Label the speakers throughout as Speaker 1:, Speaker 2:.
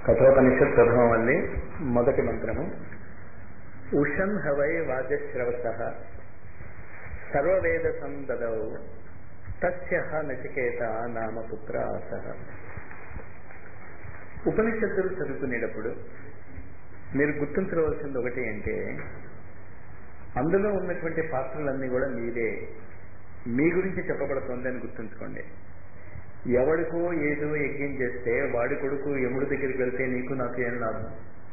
Speaker 1: కఠోపనిషత్ ప్రథమవల్లి మొదటి మంత్రము ఉషన్ హవై వాజశ్రవస సర్వవేద సందదౌ తస్య నచికేత నామ పుత్ర ఆస ఉపనిషత్తులు చదువుకునేటప్పుడు మీరు గుర్తుంచుకోవాల్సింది ఒకటి అంటే అందులో ఉన్నటువంటి పాత్రలన్నీ కూడా మీరే మీ గురించి చెప్పబడుతుంది అని గుర్తుంచుకోండి ఎవడికో ఏదో యజ్ఞం చేస్తే వాడి కొడుకు యముడి దగ్గరికి వెళ్తే నీకు నాకు ఏం లాభం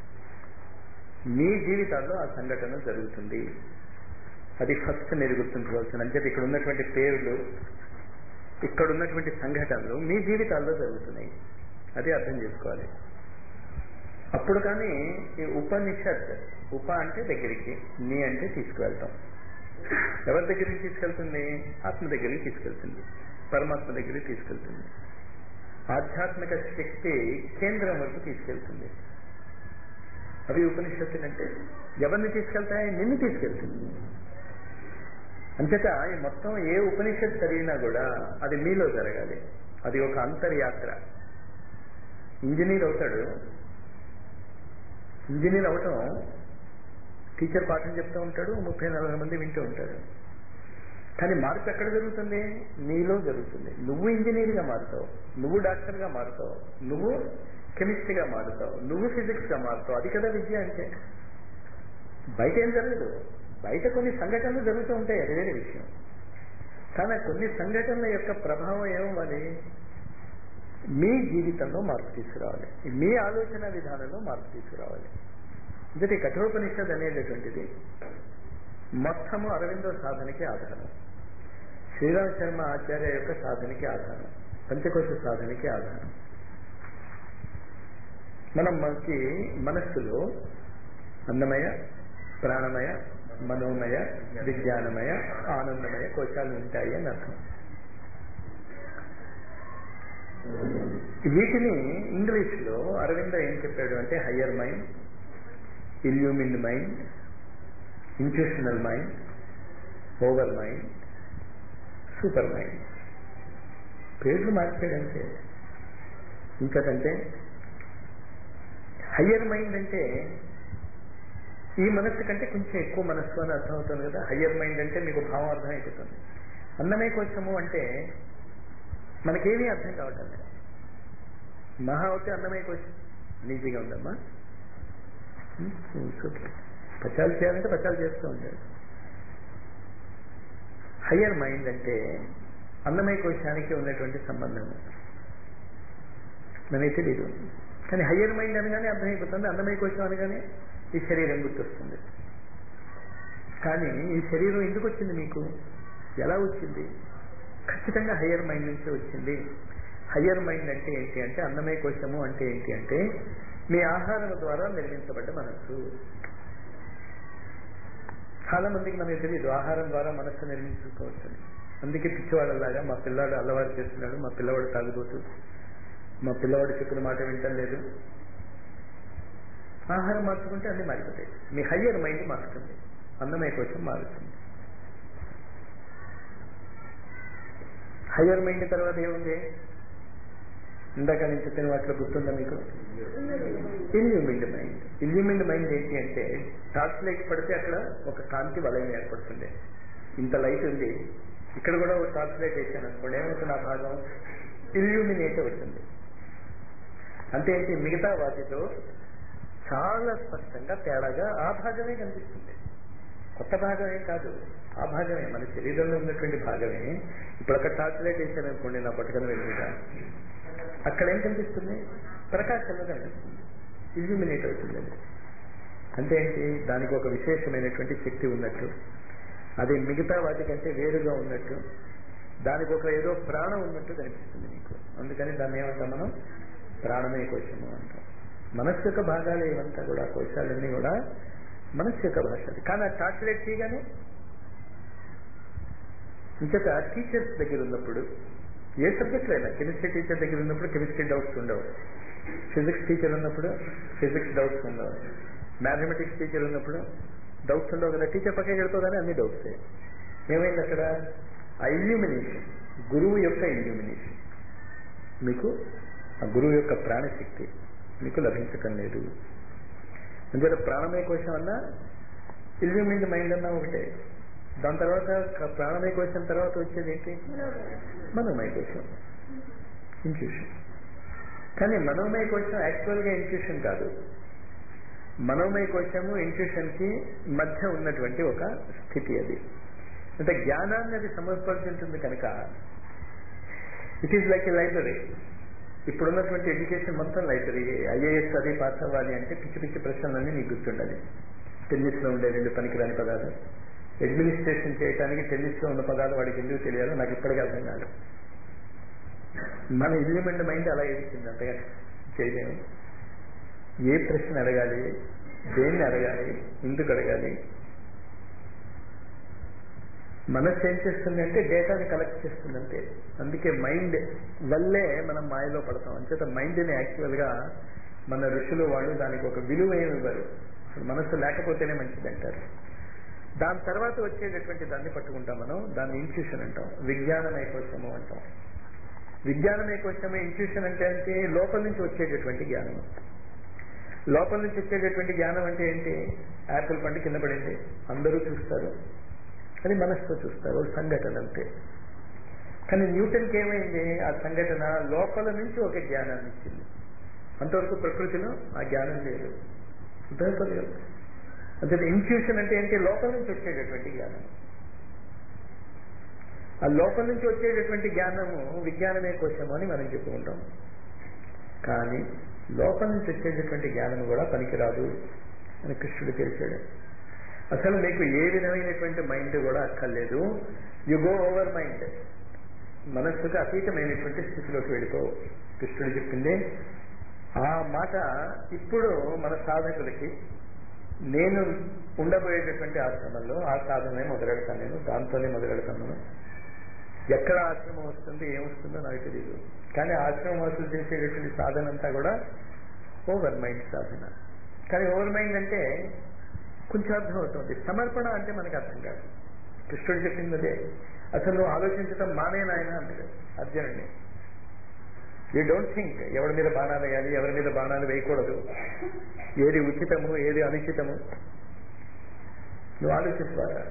Speaker 1: మీ జీవితాల్లో ఆ సంఘటన జరుగుతుంది అది ఫస్ట్ మీరు గుర్తుంచుకోవాల్సింది అంటే ఇక్కడ ఉన్నటువంటి పేర్లు ఇక్కడ ఉన్నటువంటి సంఘటనలు మీ జీవితాల్లో జరుగుతున్నాయి అది అర్థం చేసుకోవాలి అప్పుడు కానీ ఈ ఉపనిషత్ ఉప అంటే దగ్గరికి నీ అంటే తీసుకువెళ్తాం ఎవరి దగ్గరికి తీసుకెళ్తుంది ఆత్మ దగ్గరికి తీసుకెళ్తుంది పరమాత్మ దగ్గరికి తీసుకెళ్తుంది ఆధ్యాత్మిక శక్తి కేంద్రం వరకు తీసుకెళ్తుంది అవి ఉపనిషత్తులు అంటే ఎవరిని తీసుకెళ్తాయి నిన్ను తీసుకెళ్తుంది అంచేత ఈ మొత్తం ఏ ఉపనిషత్ చదివినా కూడా అది మీలో జరగాలి అది ఒక అంతర్యాత్ర ఇంజనీర్ అవుతాడు ఇంజనీర్ అవటం టీచర్ పాఠం చెప్తూ ఉంటాడు ముప్పై నలభై మంది వింటూ ఉంటాడు కానీ మార్పు ఎక్కడ జరుగుతుంది నీలో జరుగుతుంది నువ్వు ఇంజనీర్గా మారుతావు నువ్వు డాక్టర్గా మారుతావు నువ్వు కెమిస్ట్రీగా మారుతావు నువ్వు ఫిజిక్స్గా మారుతావు అది కదా విద్య అంటే బయట ఏం జరగదు బయట కొన్ని సంఘటనలు జరుగుతూ ఉంటాయి అది వేరే విషయం కానీ కొన్ని సంఘటనల యొక్క ప్రభావం ఏమవ్వాలి మీ జీవితంలో మార్పు తీసుకురావాలి మీ ఆలోచన విధానంలో మార్పు తీసుకురావాలి అంటే కఠోపనిషద్ అనేటటువంటిది మొత్తము అరవిందో సాధనకి ఆధారం శ్రీరామ శర్మ ఆచార్య యొక్క సాధనకి ఆధారం పంచకోశ సాధనకి ఆధారం మనం మనకి మనస్సులో అన్నమయ ప్రాణమయ మనోమయ విజ్ఞానమయ ఆనందమయ కోశాలు ఉంటాయి అని అర్థం వీటిని ఇంగ్లీష్ లో అరవింద ఏం చెప్పాడు అంటే higher mind illumine mind intuitional mind over mind super mind పేర్లు మార్చాడంటే ఇంకటంటే హయ్యర్ మైండ్ అంటే ఈ మనస్సు కంటే కొంచెం ఎక్కువ మనస్సు అని అర్థమవుతుంది కదా హయ్యర్ మైండ్ అంటే మీకు భావం అర్థం అయిపోతుంది అన్నమే కొంచెము అంటే మనకేమీ అర్థం కావటం లేదు మహా అవుతే అన్నమే కొంచెం నీతిగా ఉందమ్మా పచాలు చేయాలంటే పచాలు చేస్తూ ఉంటాడు హయ్యర్ మైండ్ అంటే అన్నమయ కోశానికి ఉన్నటువంటి సంబంధం మనకి తెలియదు కానీ హయ్యర్ మైండ్ అనగానే అర్థమైపోతుంది అన్నమయ కోశం అనగానే ఈ శరీరం గుర్తొస్తుంది కానీ ఈ శరీరం ఎందుకు వచ్చింది మీకు ఎలా వచ్చింది ఖచ్చితంగా హయ్యర్ మైండ్ నుంచే వచ్చింది హయ్యర్ మైండ్ అంటే ఏంటి అంటే అన్నమయ కోశము అంటే ఏంటి అంటే మీ ఆహారం ద్వారా నిర్మించబడ్డ మనస్సు చాలా మందికి మనకి తెలియదు ఆహారం ద్వారా మనస్సు నిర్మించుకోవచ్చు అందుకే పిచ్చివాళ్ళలాగా మా పిల్లాడు అల్లవారు చేస్తున్నాడు మా పిల్లవాడు తాగుబోతు మా పిల్లవాడు చెప్పిన మాట వింటం లేదు ఆహారం మార్చుకుంటే అన్ని మారిపోతాయి మీ హయ్యర్ మైండ్ మారుతుంది అన్నమయ కోసం మారుతుంది హయ్యర్ మైండ్ తర్వాత ఏముంది ఇందాక నేను చెప్పిన వాటిలో గుర్తుందా మీకు ఇల్యూమిండ్ మైండ్ ఇల్యూమిండ్ మైండ్ ఏంటి అంటే టార్చ్ లైట్ పడితే అక్కడ ఒక కాంతి వలయం ఏర్పడుతుంది ఇంత లైట్ ఉంది ఇక్కడ కూడా ఒక టార్చ్ లైట్ వేసాను అనుకోండి ఏమవుతుంది ఆ భాగం ఇల్యూమినేట్ అవుతుంది అంటే ఏంటి మిగతా వాటితో చాలా స్పష్టంగా తేడాగా ఆ భాగమే కనిపిస్తుంది కొత్త భాగమే కాదు ఆ భాగమే మన శరీరంలో ఉన్నటువంటి భాగమే ఇప్పుడు అక్కడ టార్చ్ లైట్ వేసాను అనుకోండి నా పట్టుకన వెళ్ళిగా అక్కడ ఏం కనిపిస్తుంది ప్రకాశంలో కనిపిస్తుంది ఇల్యూమినేట్ అవుతుంది అది అంటే ఏంటి దానికి ఒక విశేషమైనటువంటి శక్తి ఉన్నట్టు అది మిగతా వాటికంటే వేరుగా ఉన్నట్టు దానికి ఒక ఏదో ప్రాణం ఉన్నట్టు కనిపిస్తుంది మీకు అందుకని దాన్ని ఏమంటాం మనం ప్రాణమయ కోశము అంటాం మనస్సు యొక్క భాగాలు ఏమంతా కూడా కోశాలన్నీ కూడా మనస్సు యొక్క భాష కానీ ఆ టార్చ్ తీయగానే ఇంకొక టీచర్స్ దగ్గర ఉన్నప్పుడు ఏ సబ్జెక్ట్ అయినా కెమిస్ట్రీ టీచర్ దగ్గర ఉన్నప్పుడు కెమిస్ట్రీ డౌట్స్ ఉండవు ఫిజిక్స్ టీచర్ ఉన్నప్పుడు ఫిజిక్స్ డౌట్స్ ఉండవు మ్యాథమెటిక్స్ టీచర్ ఉన్నప్పుడు డౌట్స్ ఉండవు కదా టీచర్ పక్కకి వెళ్ళిపోగానే అన్ని డౌట్స్ ఏమైంది అక్కడ ఆ ఇల్యూమినేషన్ గురువు యొక్క ఇల్యూమినేషన్ మీకు ఆ గురువు యొక్క ప్రాణశక్తి మీకు లభించటం లేదు అంటే ప్రాణమయ కోశం అన్నా ఇల్యూమింట్ మైండ్ అన్నా ఒకటే దాని తర్వాత క- ప్రాణమయ కోశం తర్వాత వచ్చేది ఏంటి మనోమయ కోశం ఇంట్యూషన్ కానీ మనోమయ కోశం యాక్చువల్గా ఇంట్యూషన్ కాదు మనోమయ కోశము ఇంట్యూషన్ కి మధ్య ఉన్నటువంటి ఒక స్థితి అది అంటే జ్ఞానాన్ని అది సమర్పించుంటుంది కనుక it is like a library ఇప్పుడున్నటువంటి ఎడ్యుకేషన్ మొత్తం లైబ్రరీ ఐఏఎస్ అది పాస్ అవ్వాలి అంటే పిచ్చి పిచ్చి ప్రశ్నలన్నీ మీకు గుర్తుండాలి టెన్నిస్ లో ఉండే రెండు పనికిరాని పదాలు అడ్మినిస్ట్రేషన్ చేయడానికి టెన్నిస్ లో ఉన్న పదాలు వాడికి ఎందుకు తెలియాలో నాకు ఇప్పటికీ అర్థం కాదు మన ఇల్యూమెంట్ మైండ్ అలా ఏడిచింది అంతగా చేయలేము ఏ ప్రశ్న అడగాలి దేన్ని అడగాలి ఎందుకు అడగాలి మనస్సు ఏం చేస్తుంది అంటే డేటాని కలెక్ట్ చేస్తుంది అంతే అందుకే మైండ్ వల్లే మనం మాయలో పడతాం అంచేత మైండ్ని యాక్చువల్గా మన ఋషులు వాళ్ళు దానికి ఒక విలువ ఏమి ఇవ్వరు అసలు మనస్సు లేకపోతేనే మంచిది అంటారు దాని తర్వాత వచ్చేటటువంటి దాన్ని పట్టుకుంటాం మనం దాన్ని ఇంట్యూషన్ అంటాం విజ్ఞానమయ కోశము అంటాం విజ్ఞానమయ కోశము ఇంట్యూషన్ అంటే అంటే లోపల నుంచి వచ్చేటటువంటి జ్ఞానము లోపల నుంచి వచ్చేటటువంటి జ్ఞానం అంటే ఏంటి యాపిల్ పండు కింద పడింది అందరూ చూస్తారు అది మనస్సుతో చూస్తారు ఒక సంఘటన అంతే కానీ న్యూటన్కి ఏమైంది ఆ సంఘటన లోపల నుంచి ఒక జ్ఞానాన్ని ఇచ్చింది అంతవరకు ప్రకృతిలో ఆ జ్ఞానం లేదు అర్థమైపోలేదు అంటే ఇన్ఫ్యూషన్ అంటే ఏంటి లోపల నుంచి వచ్చేటటువంటి జ్ఞానం ఆ లోపల నుంచి వచ్చేటటువంటి జ్ఞానము విజ్ఞానమే కోశము అని మనం చెప్పుకుంటాం కానీ లోపల నుంచి వచ్చేటటువంటి జ్ఞానం కూడా పనికిరాదు అని కృష్ణుడు తెలిసాడు అసలు మీకు ఏ విధమైనటువంటి మైండ్ కూడా అక్కర్లేదు యు గో ఓవర్ మైండ్ మనస్సుకు అతీతమైనటువంటి స్థితిలోకి వెళ్ళిపో కృష్ణుడు చెప్పింది ఆ మాట ఇప్పుడు మన సాధకులకి నేను ఉండబోయేటటువంటి ఆశ్రమంలో ఆ సాధనే మొదలెడతాను నేను దాంతోనే మొదలెడతాను నేను ఎక్కడ ఆశ్రమం వస్తుంది ఏమొస్తుందో నాకు తెలియదు కానీ ఆశ్రమం వసూలు చేసేటటువంటి సాధన అంతా కూడా ఓవర్ మైండ్ సాధన కానీ ఓవర్ మైండ్ అంటే కొంచెం అర్థం అవుతుంది సమర్పణ అంటే మనకి అర్థం కాదు కృష్ణుడు చెప్పింది అదే అసలు నువ్వు ఆలోచించడం మానే నాయన అన్నాడు అర్జునుడిని యూ డోంట్ థింక్ ఎవరి మీద బాణాలు వేయాలి ఎవరి మీద బాణాలు వేయకూడదు ఏది ఉచితము ఏది అనుచితము నువ్వు ఆలోచిస్తారా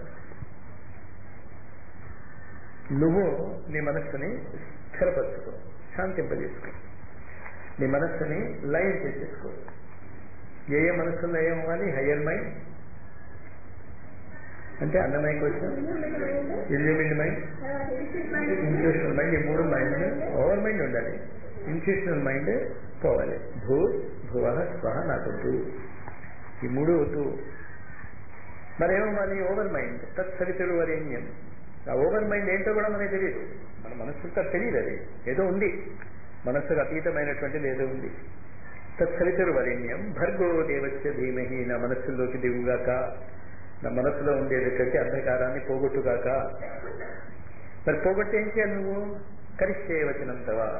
Speaker 1: నువ్వు నీ మనస్సుని స్థిరపరచుకో శాంతింపజేసుకో నీ మనస్సుని లయం చేసేసుకో ఏ ఏ మనస్సులో లయం అవ్వాలి హయ్యర్ మైండ్ అంటే అన్నమయ కోసం ఇల్యూమిన్ మైండ్ ఇంట్యూషనల్ మైండ్ ఈ మూడు మైండ్ ఓవర్ మైండ్ ఉండాలి ఇంట్యూషనల్ మైండ్ పోవాలి భూ భువ స్వహ నాకొద్దు ఈ మూడు వద్దు మరేమవ్వాలి ఓవర్ మైండ్ తత్సవితుడు వరేణ్యం ఆ ఓవర్ మైండ్ ఏంటో కూడా మనకి తెలియదు మన మనస్సుకు అది తెలియదు అది ఏదో ఉంది మనస్సుకు అతీతమైనటువంటిది ఏదో ఉంది తత్సవితుడు వరేణ్యం భర్గో దేవస్య ధీమహి నా మనస్సులోకి దిగుగాక నా మనస్సులో ఉండేటటువంటి అంధకారాన్ని పోగొట్టుగాక మరి పోగొట్టి ఏం చేయాలి నువ్వు కరిష్టే వచనంతవా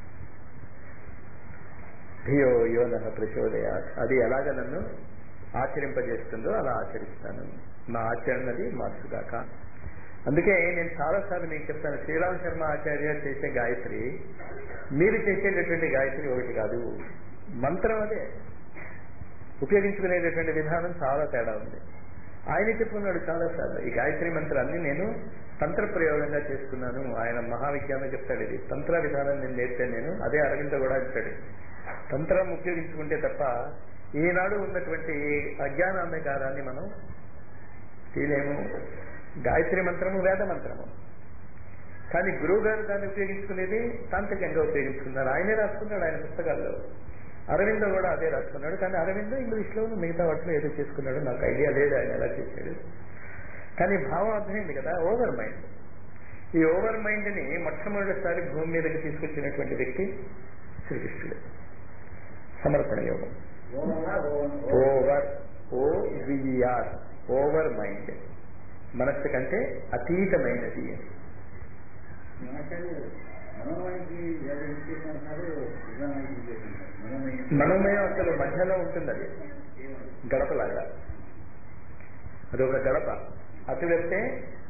Speaker 1: ధియో యోన ప్రచోదయ అది ఎలాగ నన్ను ఆచరింపజేస్తుందో అలా ఆచరిస్తాను నా ఆచరణది మార్చుగాక అందుకే నేను చాలాసార్లు మీకు చెప్తాను శ్రీరామ్ శర్మ ఆచార్య చేసే గాయత్రి మీరు చేసేటటువంటి గాయత్రి ఒకటి కాదు మంత్రం అదే ఉపయోగించుకునేటటువంటి విధానం చాలా తేడా ఉంది ఆయన చెప్పుకున్నాడు చాలాసార్లు ఈ గాయత్రి మంత్రాన్ని నేను తంత్ర ప్రయోగంగా చేసుకున్నాను ఆయన మహావిజ్ఞానం చెప్తాడు ఇది తంత్ర విధానం నేను నేర్పాను నేను అదే అరవింద కూడా అంటాడు తంత్రం ఉపయోగించుకుంటే తప్ప ఈనాడు ఉన్నటువంటి అజ్ఞానాంధకారాన్ని మనం తీలేము గాయత్రి మంత్రము వేద మంత్రము కానీ గురువు గారు దాన్ని ఉపయోగించుకునేది తాంత్రికంగా ఉపయోగించుకున్నారు ఆయనే రాసుకున్నాడు ఆయన పుస్తకాల్లో అరవింద కూడా అదే రాసుకున్నాడు కానీ అరవింద ఇంగ్లీష్లో మిగతా వాటిలో ఏదో చేసుకున్నాడు నాకు ఐడియా లేదు ఆయన ఎలా చేశాడు కానీ భావం అర్థమైంది కదా ఓవర్ మైండ్ ఈ ఓవర్ మైండ్ని మొట్టమొదటిసారి భూమి మీదకి తీసుకొచ్చినటువంటి వ్యక్తి శ్రీకృష్ణుడు సమర్పణ యోగం over O VR over mind మనస్సు కంటే అతీతమైనది మనోమయం అసలు మధ్యలో ఉంటుంది అది గడపలాగా అదొక గడప అటు వెళ్తే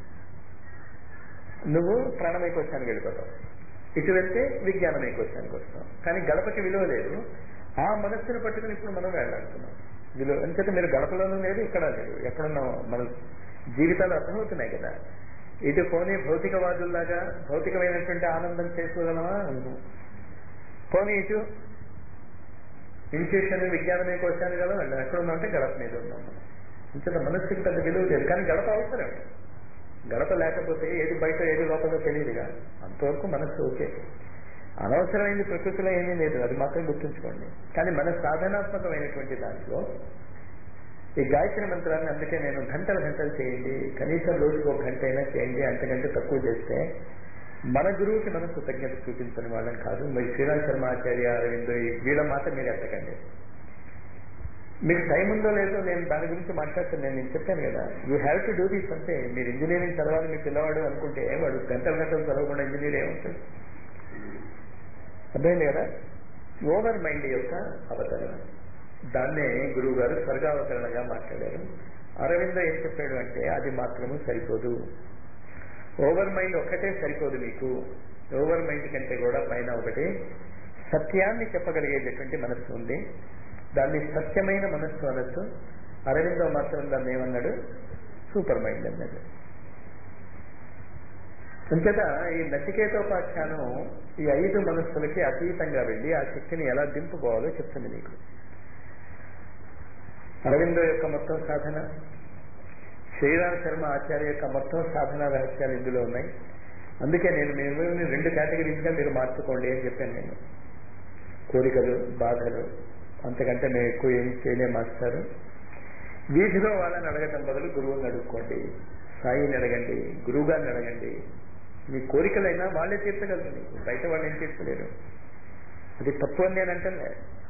Speaker 1: నువ్వు ప్రాణమయ కోశానికి వెళ్ళిపోతావు ఇటు వెళ్తే విజ్ఞానమయ కోశానికి వస్తావు కానీ గడపకి విలువ లేదు ఆ మనస్సును పట్టుకుని ఇప్పుడు మనం వేలాడుతున్నాం వీళ్ళు ఎందుకంటే మీరు గడపలోనూ లేదు ఇక్కడ లేదు ఎక్కడున్నాం మన జీవితాలు అర్థమవుతున్నాయి కదా ఇటు పోనీ భౌతికవాదుల్లాగా భౌతికమైనటువంటి ఆనందం చేసుకోగలమా పోనీ ఇటు ఇన్స్టిట్యూషన్ విజ్ఞానమే కోశాన్ని కదా వెళ్ళాం ఎక్కడ ఉన్నామంటే గడప మీద ఉన్నాం మనం ఇంత మనస్సుకి పెద్ద విలువ లేదు కానీ గడప అవసరం గడప లేకపోతే ఏది బయట ఏది లోపల తెలియదుగా అంతవరకు మనస్సు ఓకే అనవసరమైంది ప్రకృతిలో ఏమీ లేదు అది మాత్రం గుర్తుంచుకోండి కానీ మన సాధనాత్మకమైనటువంటి దాంట్లో ఈ గాయత్రి మంత్రాన్ని అందుకే నేను గంటలు గంటలు చేయండి కనీసం రోజుకు ఒక గంట అయినా చేయండి అంతకంటే తక్కువ చేస్తే మన గురువుకి మనం కృతజ్ఞత చూపించని వాళ్ళం కాదు మరి శ్రీరామ్ శర్మ ఆచార్య అరవిందో ఈ వీళ్ళ మాట మీరు ఎత్తకండి మీకు టైం ఉందో లేదో నేను దాని గురించి మాట్లాడుతాను నేను నేను చెప్పాను కదా you have to do this అంటే మీరు ఇంజనీరింగ్ చదవాలి మీ పిల్లవాడు అనుకుంటే వాడు గంటలు గంటలు చదవకుండా ఇంజనీర్ ఏమవుతుంది అర్థమైంది కదా ఓవర్ మైండ్ యొక్క అవతరణ దాన్నే గురువు గారు స్వర్గావతరణగా మాట్లాడారు అరవింద ఏం చెప్పాడు అంటే అది మాత్రము సరిపోదు ఓవర్ మైండ్ ఒక్కటే సరిపోదు మీకు ఓవర్ మైండ్ కంటే కూడా పైన ఒకటి సత్యాన్ని చెప్పగలిగేటటువంటి మనస్సు ఉంది దాన్ని సత్యమైన మనస్సు అనొచ్చు అరవిందో మాత్రం దాన్ని ఏమన్నాడు సూపర్ మైండ్ అన్నాడు అంతేత ఈ నచికేతోపాఖ్యానం ఈ ఐదు మనస్సులకి అతీతంగా వెళ్ళి ఆ శక్తిని ఎలా దింపుకోవాలో చెప్తుంది నీకు అరవిందో యొక్క మొత్తం సాధన శ్రీరామ్ శర్మ ఆచార్య యొక్క మొత్తం సాధన రహస్యాలు ఇందులో ఉన్నాయి అందుకే నేను మేము రెండు కేటగిరీస్గా మీరు మార్చుకోండి అని చెప్పాను నేను కోరికలు బాధలు అంతకంటే మేము ఎక్కువ ఏం చేయలే మాస్టారు వీధిలో వాళ్ళని అడగటం బదులు గురువుని అడుక్కోండి సాయిని అడగండి గురువు గారిని అడగండి మీ కోరికలైనా వాళ్ళే తీర్చగలరు మీకు బయట వాళ్ళు ఏం తీర్చలేరు అది తప్పు అని నేను అంటే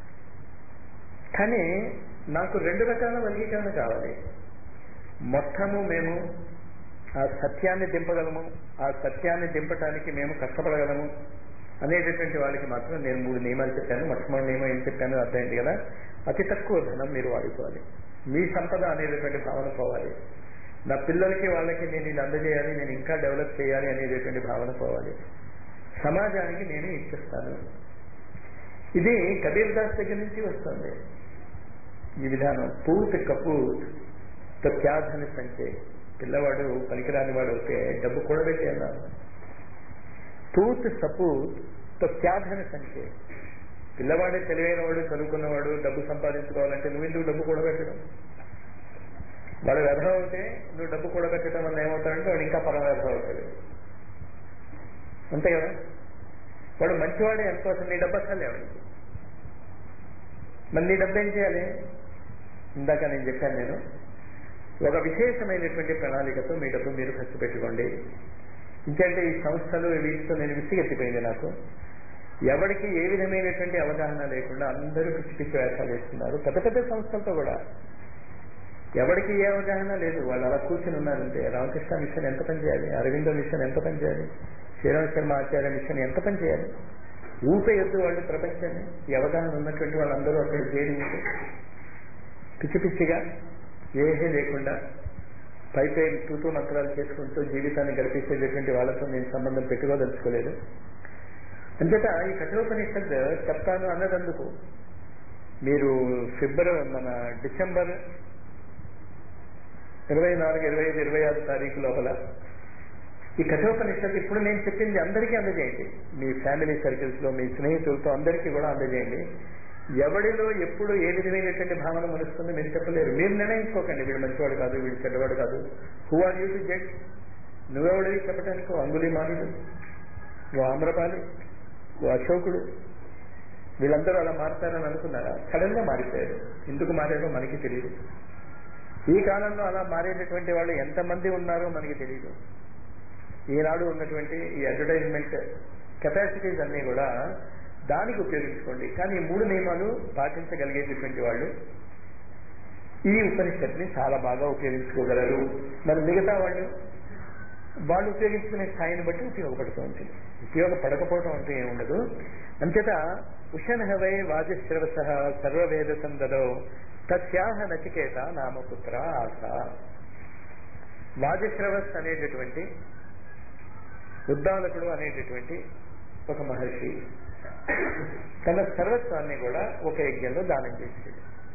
Speaker 1: కానీ నాకు రెండు రకాల వర్గీకరణ కావాలి మొత్తము మేము ఆ సత్యాన్ని దింపగలము ఆ సత్యాన్ని దింపటానికి మేము కష్టపడగలము అనేటటువంటి వాళ్ళకి మాత్రం నేను మూడు నియమాలు చెప్పాను మొట్టమొదటి నియమం ఏం చెప్పాను అర్థమైంది కదా అతి తక్కువ ధనం మీరు వాడుకోవాలి మీ సంపద అనేటటువంటి భావన పోవాలి నా పిల్లలకి వాళ్ళకి నేను ఇది అందజేయాలి నేను ఇంకా డెవలప్ చేయాలి అనేటటువంటి భావన పోవాలి సమాజానికి నేను ఇచ్చేస్తాను ఇది కబీర్ దాస్ దగ్గర నుంచి వస్తుంది ఈ విధానం పూర్తి కపూర్ త్యాధన సంచే పిల్లవాడు పనికిరాని వాడు అయితే డబ్బు కూడబెట్టి అన్నారు పూర్తి సపూత్ త్యాధన సంచే పిల్లవాడే తెలివైన వాడు చదువుకున్నవాడు డబ్బు సంపాదించుకోవాలంటే నువ్వు ఎందుకు డబ్బు కూడబెట్టడం వాడు వ్యధ అవుతే నువ్వు డబ్బు కూడబెట్టడం వల్ల ఏమవుతాడంటే వాడు ఇంకా పరమ వ్యధ అవుతాడు అంతే కదా వాడు మంచివాడే అనుకోసం నీ డబ్బు అసలే వాడికి మరి నీ డబ్బు ఏం చేయాలి ఇందాక నేను చెప్పాను నేను ఒక విశేషమైనటువంటి ప్రణాళికతో మీ డబ్బు మీరు ఖర్చు పెట్టుకోండి ఇంకంటే ఈ సంస్థలు వీటితో నేను విసిగెత్తిపోయింది నాకు ఎవరికి ఏ విధమైనటువంటి అవగాహన లేకుండా అందరూ పిచ్చి పిచ్చి వేషాలు వేస్తున్నారు పెద్ద పెద్ద సంస్థలతో కూడా ఎవరికి ఏ అవగాహన లేదు వాళ్ళు అలా కూర్చుని ఉన్నారంటే రామకృష్ణ మిషన్ ఎంత పని చేయాలి అరవింద మిషన్ ఎంత పని చేయాలి శ్రీరామ శర్మ ఆచార్య మిషన్ ఎంత పని చేయాలి ఊపేయొద్దు వాళ్ళు ప్రపంచాన్ని ఈ అవగాహన ఉన్నటువంటి వాళ్ళందరూ అక్కడ చేరి ఉంటే పిచ్చి పిచ్చిగా ఏమీ లేకుండా పై పై తూతూ మంత్రాలు చేసుకుంటూ జీవితాన్ని గడిపించేటటువంటి వాళ్ళతో నేను సంబంధం పెట్టుకోదలుచుకోలేదు అంచేత ఈ కఠోపనిషత్ చెప్తాను అన్నదందుకు మీరు ఫిబ్రవరి మన డిసెంబర్ ఇరవై నాలుగు ఇరవై ఐదు ఇరవై ఆరు తారీఖు లోపల ఈ కఠోపనిషత్తు ఇప్పుడు నేను చెప్పింది అందరికీ అందజేయండి మీ ఫ్యామిలీ సర్కిల్స్ లో మీ స్నేహితులతో అందరికీ కూడా అందజేయండి ఎవడిలో ఎప్పుడు ఏ విధమైనటువంటి భావన మనుస్తుందో మీరు చెప్పలేరు మీరు నిర్ణయించుకోకండి వీడు మంచివాడు కాదు వీడు చెడ్డవాడు కాదు who are you to judge నువ్వెవడివి చెప్పడానికి ఓ అంగుళీమానుడు ఓ ఆమ్రపాలి ఓ అశోకుడు వీళ్ళందరూ అలా మారుతారని అనుకున్నారా సడన్ గా మారిపోయారు ఎందుకు మారారో మనకి తెలియదు ఈ కాలంలో అలా మారేటటువంటి వాళ్ళు ఎంతమంది ఉన్నారో మనకి తెలియదు ఈనాడు ఉన్నటువంటి ఈ అడ్వర్టైజ్మెంట్ కెపాసిటీస్ అన్నీ కూడా దానికి ఉపయోగించుకోండి కానీ ఈ మూడు నియమాలు పాటించగలిగేటటువంటి వాళ్ళు ఈ ఉపనిషత్ని చాలా బాగా ఉపయోగించుకోగలరు మరి మిగతా వాళ్ళు వాళ్ళు ఉపయోగించుకునే స్థాయిని బట్టి ఉపయోగపడుతూ ఉంటుంది ఉపయోగపడకపోవడం అంటే ఏముండదు అంచేత ఉషన్హవై వాజశ్రవస సర్వవేద సందదో తస్యాహ నచికేత నామపుత్ర ఆశ వాజశ్రవస్ అనేటటువంటి ఉద్దాలకుడు అనేటటువంటి ఒక మహర్షి తన సర్వస్వాన్ని కూడా ఒక యజ్ఞంలో దానం చేశాడు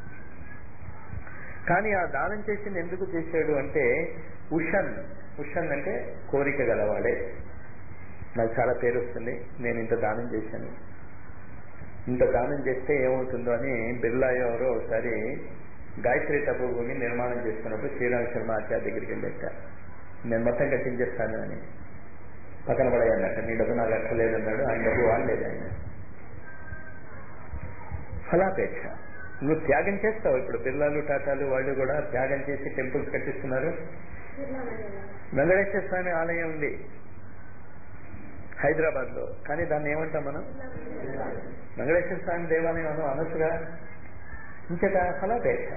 Speaker 1: కానీ ఆ దానం చేసింది ఎందుకు చేశాడు అంటే ఉషన్ ఉషన్ అంటే కోరిక గలవాడే నాకు చాలా పేరు వస్తుంది నేను ఇంత దానం చేశాను ఇంత దానం చేస్తే ఏమవుతుందో అని బిర్లా ఎవరో ఒకసారి గాయత్రి తపోభూమి నిర్మాణం చేసుకున్నప్పుడు శ్రీరామ శర్మ ఆచార్య దగ్గరికి వెళ్ళేట నేను మొత్తం కట్టించేస్తాను అని పక్కన పడేయన్నట్టు నీ డబ్బు నాకు అక్కర్లేదన్నాడు ఆయన డబ్బు వాడలేదు ఆయన ఫలాపేక్ష నువ్వు త్యాగం చేస్తావు ఇప్పుడు బిర్లాలు టాటాలు వాళ్ళు కూడా త్యాగం చేసి టెంపుల్స్ కట్టిస్తున్నారు వెంకటేశ్వర స్వామి ఆలయం ఉంది హైదరాబాద్ లో కానీ దాన్ని ఏమంటాం మనం వెంకటేశ్వర స్వామి దేవాలయం అను అనసుగా ఇంకట ఫలాపేక్ష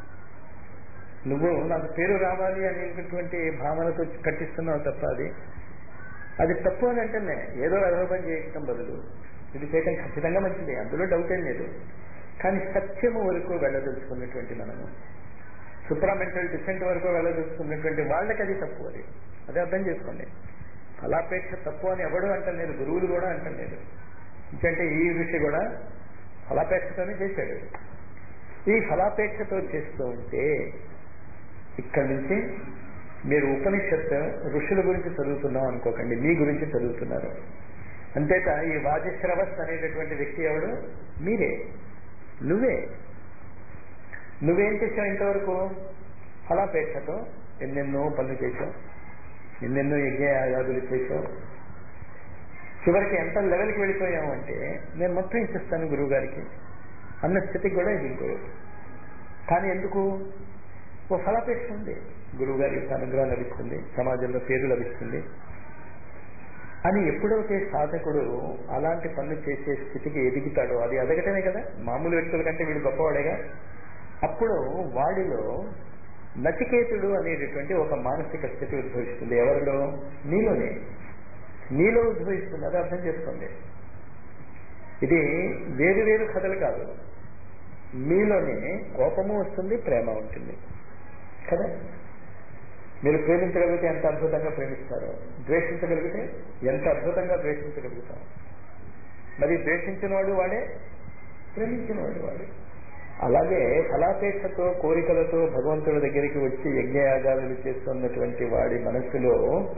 Speaker 1: నువ్వు నాకు పేరు రావాలి అనేటటువంటి భావనతో కట్టిస్తున్నావు తప్ప అది అది తప్పు అని అంటేనే ఏదో అదోపం చేయటం బదులు ఇది చేయటం ఖచ్చితంగా మంచిది అందులో డౌట్ ఏం లేదు కానీ సత్యము వరకు వెళ్ళదలుచుకున్నటువంటి మనము సుప్రామెంటల్ డిసెంట్ వరకు వెళ్ళదలుచుకున్నటువంటి వాళ్ళకి అది తప్పు అది అదే అర్థం చేసుకోండి ఫలాపేక్ష తప్పు అని ఎవడు అంటలేదు గురువులు కూడా అంటలేదు ఎందుకంటే ఈ ఋషి కూడా ఫలాపేక్షతోనే చేశాడు ఈ ఫలాపేక్షతో చేస్తూ ఉంటే ఇక్కడి నుంచి మీరు ఉపనిషత్తు ఋషుల గురించి చదువుతున్నాం అనుకోకండి మీ గురించి చదువుతున్నారు అంతేత ఈ వాజశ్రవస్ అనేటటువంటి వ్యక్తి ఎవడు మీరే నువ్వే నువ్వేం చేసావు ఇంతవరకు ఫలాపేక్షతో ఎన్నెన్నో పనులు చేసావు ఎన్నెన్నో యజ్ఞ యాగాదులు చేసావు చివరికి ఎంత లెవెల్కి వెళ్ళిపోయావు అంటే నేను మొత్తం ఇచ్చేస్తాను గురువు గారికి అన్న స్థితికి కూడా ఎదిగిపోయావు కానీ ఎందుకు ఓ ఫలాపేక్ష ఉంది గురువు గారి యొక్క అనుగ్రహం లభిస్తుంది సమాజంలో పేరు లభిస్తుంది అని ఎప్పుడైతే సాధకుడు అలాంటి పనులు చేసే స్థితికి ఎదుగుతాడో అది ఎదగటమే కదా మామూలు వ్యక్తుల కంటే వీడు గొప్పవాడేగా అప్పుడు వాడిలో నచికేతుడు అనేటటువంటి ఒక మానసిక స్థితి ఉద్భవిస్తుంది ఎవరిలో నీలోనే నీలో ఉద్భవిస్తుంది అది అర్థం చేసుకోండి ఇది వేరు వేరు కథలు కాదు మీలోనే కోపము వస్తుంది ప్రేమ ఉంటుంది కదా మీరు ప్రేమించగలిగితే ఎంత అద్భుతంగా ప్రేమిస్తారో ద్వేషించగలిగితే ఎంత అద్భుతంగా ద్వేషించగలుగుతాం మరి ద్వేషించిన వాడు వాడే ప్రేమించిన వాడు వాడే అలాగే ఫలాపేక్షతో కోరికలతో భగవంతుడి దగ్గరికి వచ్చి యజ్ఞయాగాలు చేస్తున్నటువంటి వాడి మనస్సులో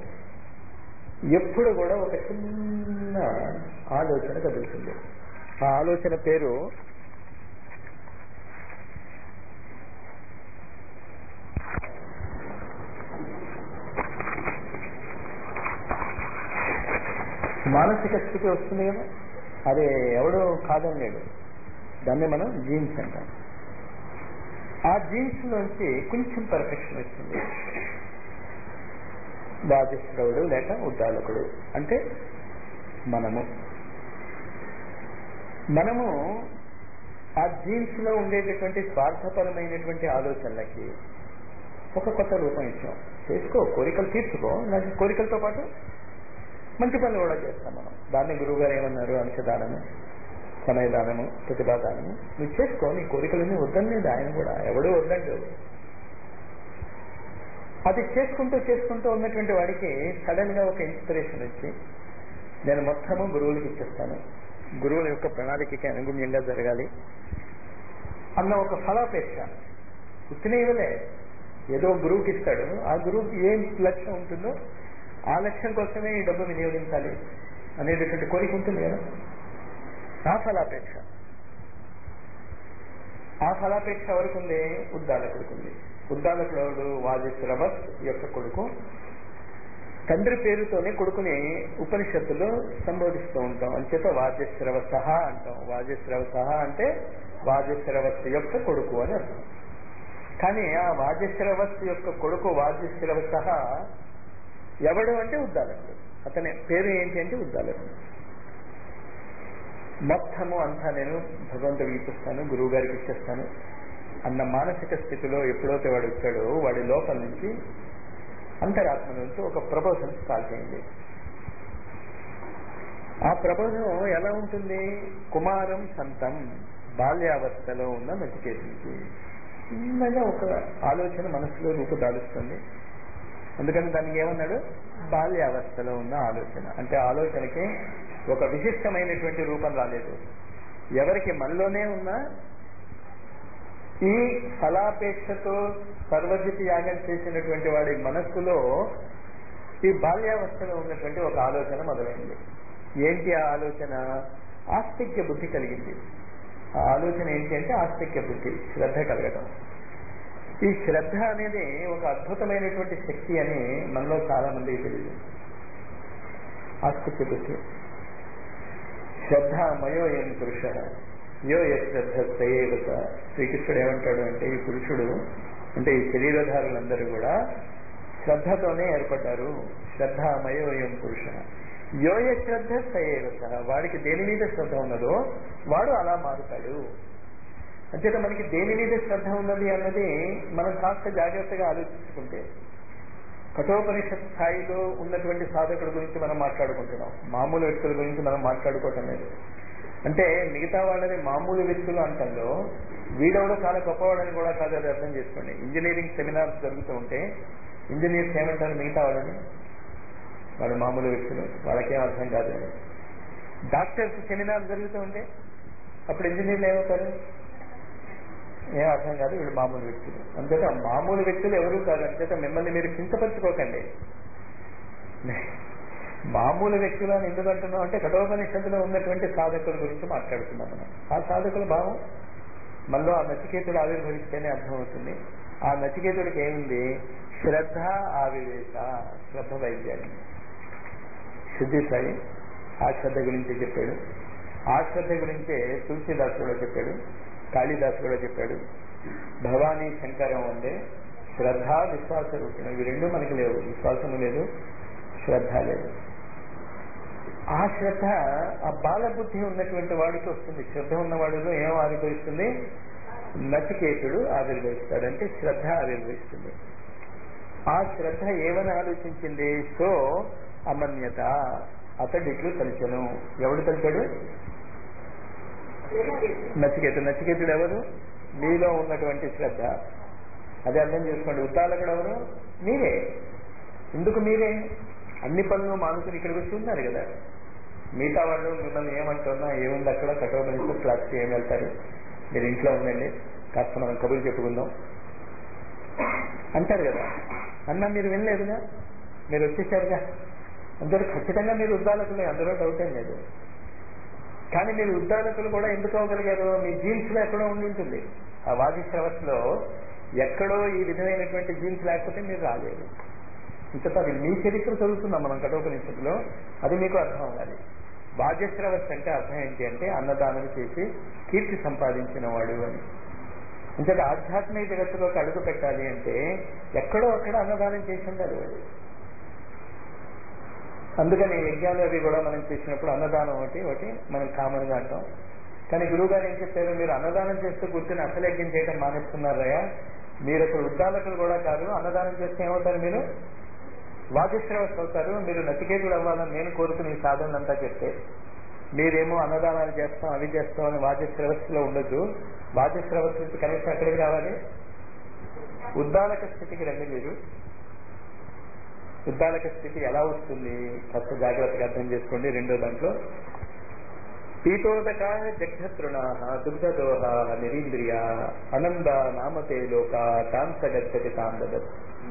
Speaker 1: ఎప్పుడు కూడా ఒక చిన్న ఆలోచన కదులుతుంది ఆ ఆలోచన పేరు మానసిక స్థితి వస్తుంది కదా అది ఎవడో కాదని లేడు దాన్ని మనం జీన్స్ అంటాం ఆ జీన్స్ నుంచి కొంచెం పర్ఫెక్షన్ వచ్చింది బాధిస్తుడు లేక ఉద్దాలకుడు అంటే మనము మనము ఆ జీన్స్ లో ఉండేటటువంటి స్వార్థపరమైనటువంటి ఆలోచనలకి ఒక కొత్త రూపం ఇచ్చాం చేసుకో కోరికలు తీర్చుకో నాకు కోరికలతో పాటు మంచి పనులు కూడా చేస్తాం మనం దాన్ని గురువు గారు ఏమన్నారు అంశదానము సమయదానము ప్రతిభాదానము నువ్వు చేసుకో నీ కోరికలన్నీ వద్దనేది ఆయన కూడా ఎవడూ వద్దండు అది చేసుకుంటూ చేసుకుంటూ ఉన్నటువంటి వాడికి సడన్ గా ఒక ఇన్స్పిరేషన్ వచ్చి నేను మొత్తము గురువులకి ఇచ్చేస్తాను గురువుల యొక్క ప్రణాళికకి అనుగుణ్యంగా జరగాలి అన్న ఒక ఫలాపేక్ష ఉత్తినే ఇవ్వలే ఏదో గురువుకి ఇస్తాడు ఆ గురువుకి ఏం లక్ష్యం ఉంటుందో ఆ లక్ష్యం కోసమే ఈ డబ్బు వినియోగించాలి అనేటటువంటి కోరిక ఉంటుంది కదా ఆ ఫలాపేక్ష ఆ ఫలాపేక్ష వరకు ఉంది ఉద్దాలకుడికి ఉంది ఉద్దాలకుడు వాజిశ్రవస్ యొక్క కొడుకు తండ్రి పేరుతోనే కొడుకుని ఉపనిషత్తులో సంబోధిస్తూ ఉంటాం అంచేత వాజశ్రవస అంటాం వాజశ్రవస అంటే వాజశ్రవస్ యొక్క కొడుకు అని అర్థం కానీ ఆ వాజశ్రవస్ యొక్క కొడుకు వాజశ్రవస ఎవడు అంటే ఉద్దాలకుడు అతని పేరు ఏంటి అంటే ఉద్దాలకుడు మొత్తము అంతా నేను భగవంతుడికి ఇప్పిస్తాను గురువు గారికి ఇచ్చేస్తాను అన్న మానసిక స్థితిలో ఎప్పుడైతే వాడు వచ్చాడో వాడి లోపల నుంచి అంతరాత్మ నుంచి ఒక ప్రబోధం స్టార్ట్ అయింది ఆ ప్రబోధం ఎలా ఉంటుంది కుమారం సంతం బాల్యావస్థలో ఉన్న నచికేతునికి చిన్నగా ఒక ఆలోచన మనసులో రూపుదాలుస్తుంది అందుకని దానికి ఏమన్నాడు బాల్యావస్థలో ఉన్న ఆలోచన అంటే ఆలోచనకి ఒక విశిష్టమైనటువంటి రూపం రాలేదు ఎవరికి మనలోనే ఉన్నా ఈ ఫలాపేక్షతో సర్వజిత్ యాగం చేసినటువంటి వాడి మనస్సులో ఈ బాల్యావస్థలో ఉన్నటువంటి ఒక ఆలోచన మొదలైంది ఏంటి ఆ ఆలోచన ఆస్తిక్య బుద్ధి కలిగింది ఆ ఆలోచన ఏంటి అంటే ఆస్తిక్య బుద్ధి శ్రద్ధ కలగటం ఈ శ్రద్ధ అనేది ఒక అద్భుతమైనటువంటి శక్తి అని మనలో చాలా మందికి తెలియదు ఆస్తిక్య బుద్ధి శ్రద్ధ మయో ఏం పురుష యో శ్రద్ధ సయేవత శ్రీకృష్ణుడు ఏమంటాడు అంటే ఈ పురుషుడు అంటే ఈ శరీరధారులందరూ కూడా శ్రద్ధతోనే ఏర్పడ్డారు శ్రద్ధమయో ఏం పురుష యోయ శ్రద్ధ సయేవత వాడికి దేని మీద శ్రద్ధ ఉన్నదో వాడు అలా మారుతాడు అంచేత మనకి దేని మీద శ్రద్ధ ఉన్నది అన్నది మనం కాస్త జాగ్రత్తగా ఆలోచించుకుంటే కఠోపనిషత్ స్థాయిలో ఉన్నటువంటి సాధకుల గురించి మనం మాట్లాడుకుంటున్నాం మామూలు వ్యక్తుల గురించి మనం మాట్లాడుకోవటం లేదు అంటే మిగతా వాళ్ళని మామూలు వ్యక్తులు అంటంలో వీడెవడో చాలా గొప్పవాడని కూడా కాదు అది అర్థం చేసుకోండి ఇంజనీరింగ్ సెమినార్స్ జరుగుతూ ఉంటే ఇంజనీర్స్ ఏమంటారు మిగతా వాళ్ళని వాళ్ళు మామూలు వ్యక్తులు వాళ్ళకేం అర్థం కాదు డాక్టర్స్ సెమినార్ జరుగుతూ ఉంటే అప్పుడు ఇంజనీర్లు ఏమవుతారు ఏం అర్థం కాదు వీళ్ళు మామూలు వ్యక్తులు అంతేత మామూలు వ్యక్తులు ఎవరు కాదు అంతేత మిమ్మల్ని మీరు చింతపరచుకోకండి మామూలు వ్యక్తులు అని ఎందుకు అంటున్నాం అంటే కఠోపనిషత్తులో ఉన్నటువంటి సాధకుల గురించి మాట్లాడుతున్నాం మనం ఆ సాధకుల భావం మనలో ఆ నచికేతుడు ఆవిర్భవిస్తేనే అర్థమవుతుంది ఆ నచికేతుడికి ఏముంది శ్రద్ధ ఆవివేశ శ్రద్ధ వైద్యాన్ని శుద్ధి సాయి ఆ శ్రద్ధ గురించి చెప్పాడు ఆ శ్రద్ధ గురించే తులసిదాస్ కూడా చెప్పాడు కాళిదాస్ కూడా చెప్పాడు భవానీ శంకరం అంటే శ్రద్ధ విశ్వాస రూపం ఇవి రెండు మనకి లేవు విశ్వాసం లేదు శ్రద్ధ లేదు ఆ శ్రద్ధ ఆ బాలబుద్ధి ఉన్నటువంటి వాడికి వస్తుంది శ్రద్ధ ఉన్నవాడిలో ఏం ఆవిర్భవిస్తుంది నచికేతుడు ఆవిర్భవిస్తాడు అంటే శ్రద్ధ ఆవిర్భవిస్తుంది ఆ శ్రద్ధ ఏమని ఆలోచించింది సో అమన్యత అతడు ఇట్లు తలిచను ఎవడు తలిచాడు నచికేతుడు నచికేతుడు ఎవరు మీలో ఉన్నటువంటి శ్రద్ధ అది అర్థం చేసుకోండి ఉద్దాలకుడు ఎవరు మీరే ఎందుకు మీరే అన్ని పనులు మానుకుని ఇక్కడికి వచ్చి ఉన్నారు కదా మిగతా వాళ్ళు మిమ్మల్ని ఏమంటున్నా ఏముంది అక్కడ కఠోపనిస్తూ క్లాస్కి ఏం వెళ్తారు మీరు ఇంట్లో ఉండండి కాస్త మనం కబుర్లు చెప్పుకుందాం అంటారు కదా అన్నా మీరు వినలేదుగా మీరు వచ్చేసారుగా అందరూ ఖచ్చితంగా మీరు ఉద్దాలకులే అందులో డౌట్ ఏం లేదు కానీ మీరు ఉద్దాలకులు కూడా ఎందుకు అవ్వగలిగారు మీ జీన్స్ లో ఎక్కడో ఉండి ఉంటుంది ఆ వాదిశ్రవస్లో ఎక్కడో ఈ విధమైనటువంటి జీన్స్ లేకపోతే మీరు రాలేరు ఇంతట అది మీ చరిత్ర చదువుతున్నాం మనం కఠోపనిషత్తులో అది మీకు అర్థం అవ్వాలి వాద్యశ్రవస్ అంటే అర్థం ఏంటి అంటే అన్నదానం చేసి కీర్తి సంపాదించిన వాడు అని ఇంతట ఆధ్యాత్మిక జగత్తులోకి అడుగు పెట్టాలి అంటే ఎక్కడో అక్కడ అన్నదానం చేసి ఉండాలి వాడు అందుకని యజ్ఞాలు అవి కూడా మనం చేసినప్పుడు అన్నదానం ఒకటి ఒకటి మనం కామన్ గా అంటాం కానీ గురువు గారు ఏం చెప్పారు మీరు అన్నదానం చేస్తూ కూర్చొని అసలు యజ్ఞం చేయడం మానేస్తున్నారయ్యా మీరు అసలు ఉద్దాలకులు కూడా కాదు అన్నదానం చేస్తే ఏమవుతారు మీరు వాదిశ్రవస్ అవుతారు మీరు నచికేతుడు అవ్వాలని నేను కోరుకుని ఈ సాధనలంతా చెప్తే మీరేమో అన్నదానాలు చేస్తాం అవి చేస్తాం అని వాదిశ్రవస్సులో ఉండొద్దు వాదిశ్రవస్ నుంచి కనీసం ఎక్కడికి రావాలి ఉద్దాలక స్థితికి రండి మీరు ఉద్దాలక స్థితి ఎలా వస్తుంది కాస్త జాగ్రత్తగా అర్థం చేసుకోండి రెండో దాంట్లో పీతోదక జగ్ధతృణా దుగ్ధదోహ నిరీంద్రియా అనంద నామతే లోక తాంసగచ్చతి తాందదత్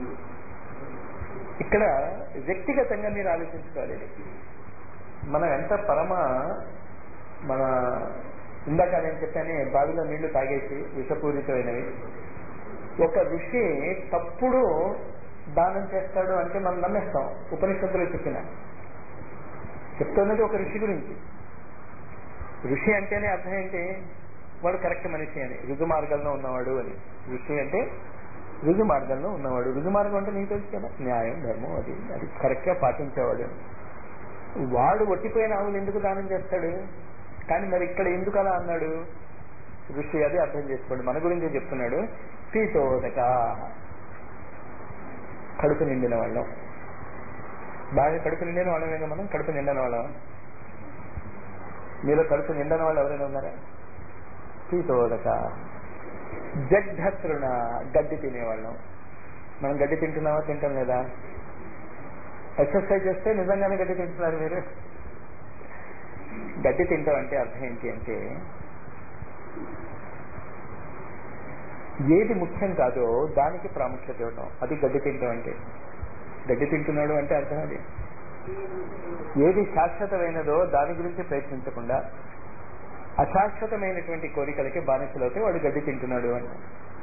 Speaker 1: ఇక్కడ వ్యక్తిగతంగా మీరు ఆలోచించుకోవాలి మనం ఎంత పరమ మన ఇందాక నేను చెప్పానే బావిలో నీళ్లు తాగేసి విషపూరితమైనవి ఒక ఋషి తప్పుడు దానం చేస్తాడు అంటే మనం నమ్మేస్తాం ఉపనిషత్తులో చెప్పిన చెప్తున్నది ఒక ఋషి గురించి ఋషి అంటేనే అర్థం ఏంటి వాడు కరెక్ట్ మనిషి అని రుజు మార్గంలో ఉన్నవాడు అని ఋషి అంటే రుజు మార్గంలో ఉన్నవాడు రుజు మార్గం అంటే నీకు తెలుసు కదా న్యాయం ధర్మం అది అది కరెక్ట్ గా పాటించేవాడు వాడు ఒట్టిపోయిన ఆవులు ఎందుకు దానం చేస్తాడు కానీ మరి ఇక్కడ ఎందుకు అలా అన్నాడు ఋషి అది అర్థం చేసుకోండి మన గురించి చెప్తున్నాడు పీతోదక కడుపు నిండిన వాళ్ళం బాగా కడుపు నిండిన వాళ్ళమేగా మనం కడుపు నిండిన వాళ్ళం మీలో కడుపు నిండిన వాళ్ళు ఎవరైనా ఉన్నారా పీతోదక జడ్ఢతృణ గడ్డి తినేవాళ్ళం మనం గడ్డి తింటున్నామా తింటాం లేదా ఎక్సర్సైజ్ చేస్తే నిజంగానే గడ్డి తింటున్నారు మీరు గడ్డి తింటాం అంటే అర్థం ఏంటి అంటే ఏది ముఖ్యం కాదో దానికి ప్రాముఖ్యత ఇవ్వటం అది గడ్డి తింటాం అంటే గడ్డి తింటున్నాడు అంటే అర్థం అది ఏది శాశ్వతమైనదో దాని గురించి ప్రయత్నించకుండా అశాశ్వతమైనటువంటి కోరికలకి బానిసలవుతే వాడు గడ్డి తింటున్నాడు అంటే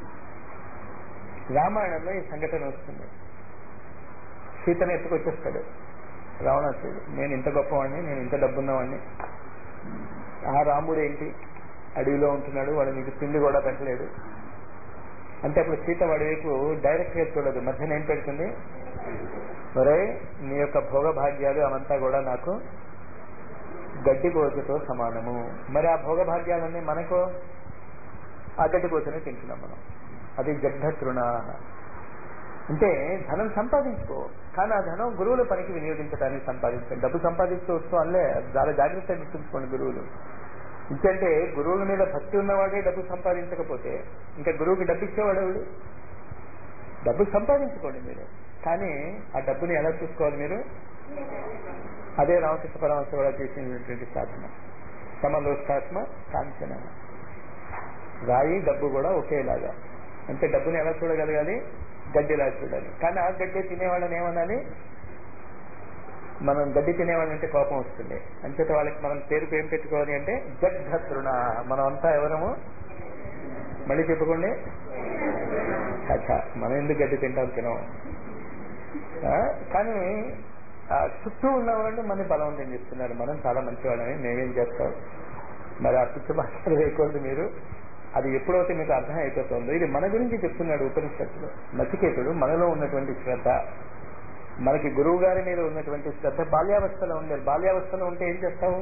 Speaker 1: రామాయణంలో ఈ సంఘటన వస్తుంది సీతను ఎత్తుకొచ్చేస్తాడు రావణాసుడు నేను ఇంత గొప్పవాడిని నేను ఇంత డబ్బున్నవాడిని ఆ రాముడు ఏంటి అడవిలో ఉంటున్నాడు వాడు నీకు తిండి కూడా పెట్టలేడు అంటే అప్పుడు సీత వాడి వైపు డైరెక్ట్ గా చూడదు మధ్యన ఏం పెడుతుంది ఒరే నీ యొక్క భోగభాగ్యాలు అవంతా కూడా నాకు గడ్డి కోతతో సమానము మరి ఆ భోగభాగ్యాలన్నీ మనకు ఆ గడ్డి కోతనే తింటున్నాం మనం అది జగ్ధతృణ అంటే ధనం సంపాదించుకో కానీ ఆ ధనం గురువుల పనికి వినియోగించడానికి సంపాదించండి డబ్బు సంపాదిస్తూ వస్తూ అల్లే చాలా జాగ్రత్తగా గుర్తుంచుకోండి గురువులు ఇంకంటే గురువుల మీద భక్తి ఉన్నవాడే డబ్బు సంపాదించకపోతే ఇంకా గురువుకి డబ్బు ఇచ్చేవాడు ఎవడు డబ్బు సంపాదించుకోండి మీరు కానీ ఆ డబ్బుని ఎలా చూసుకోవాలి మీరు అదే రామకృష్ణ పరమహంస కూడా చేసినటువంటి సాధన సమలోష్టాత్మ కాంచన రాయి డబ్బు కూడా ఒకేలాగా అంటే డబ్బుని ఎలా చూడగలగాలి గడ్డిలా చూడాలి కానీ ఆ గడ్డి తినేవాళ్ళని ఏమనాలి మనం గడ్డి తినేవాళ్ళంటే కోపం వస్తుంది అంచేత వాళ్ళకి మనం పేరుకు ఏం పెట్టుకోవాలి అంటే జగ్ధతృణ మనం అంతా ఎవరము మళ్ళీ చెప్పుకోండి అచ్చా మనం ఎందుకు గడ్డి తింటాం తినం ఆ, కానీ ఆ చుట్టూ ఉన్నవాళ్ళు మన బలవంతం చేస్తున్నారు మనం చాలా మంచివాళ్ళని మేమేం చేస్తాం మరి ఆ పిచ్చి భాషలు వేయకూడదు మీరు అది ఎప్పుడైతే మీకు అర్థం అయిపోతుందో ఇది మన గురించి చెప్తున్నాడు ఉపనిషత్తులో నచికేతుడు మనలో ఉన్నటువంటి శ్రద్ధ మనకి గురువు గారి మీద ఉన్నటువంటి శ్రద్ధ బాల్యావస్థలో ఉండేది బాల్యావస్థలో ఉంటే ఏం చేస్తావు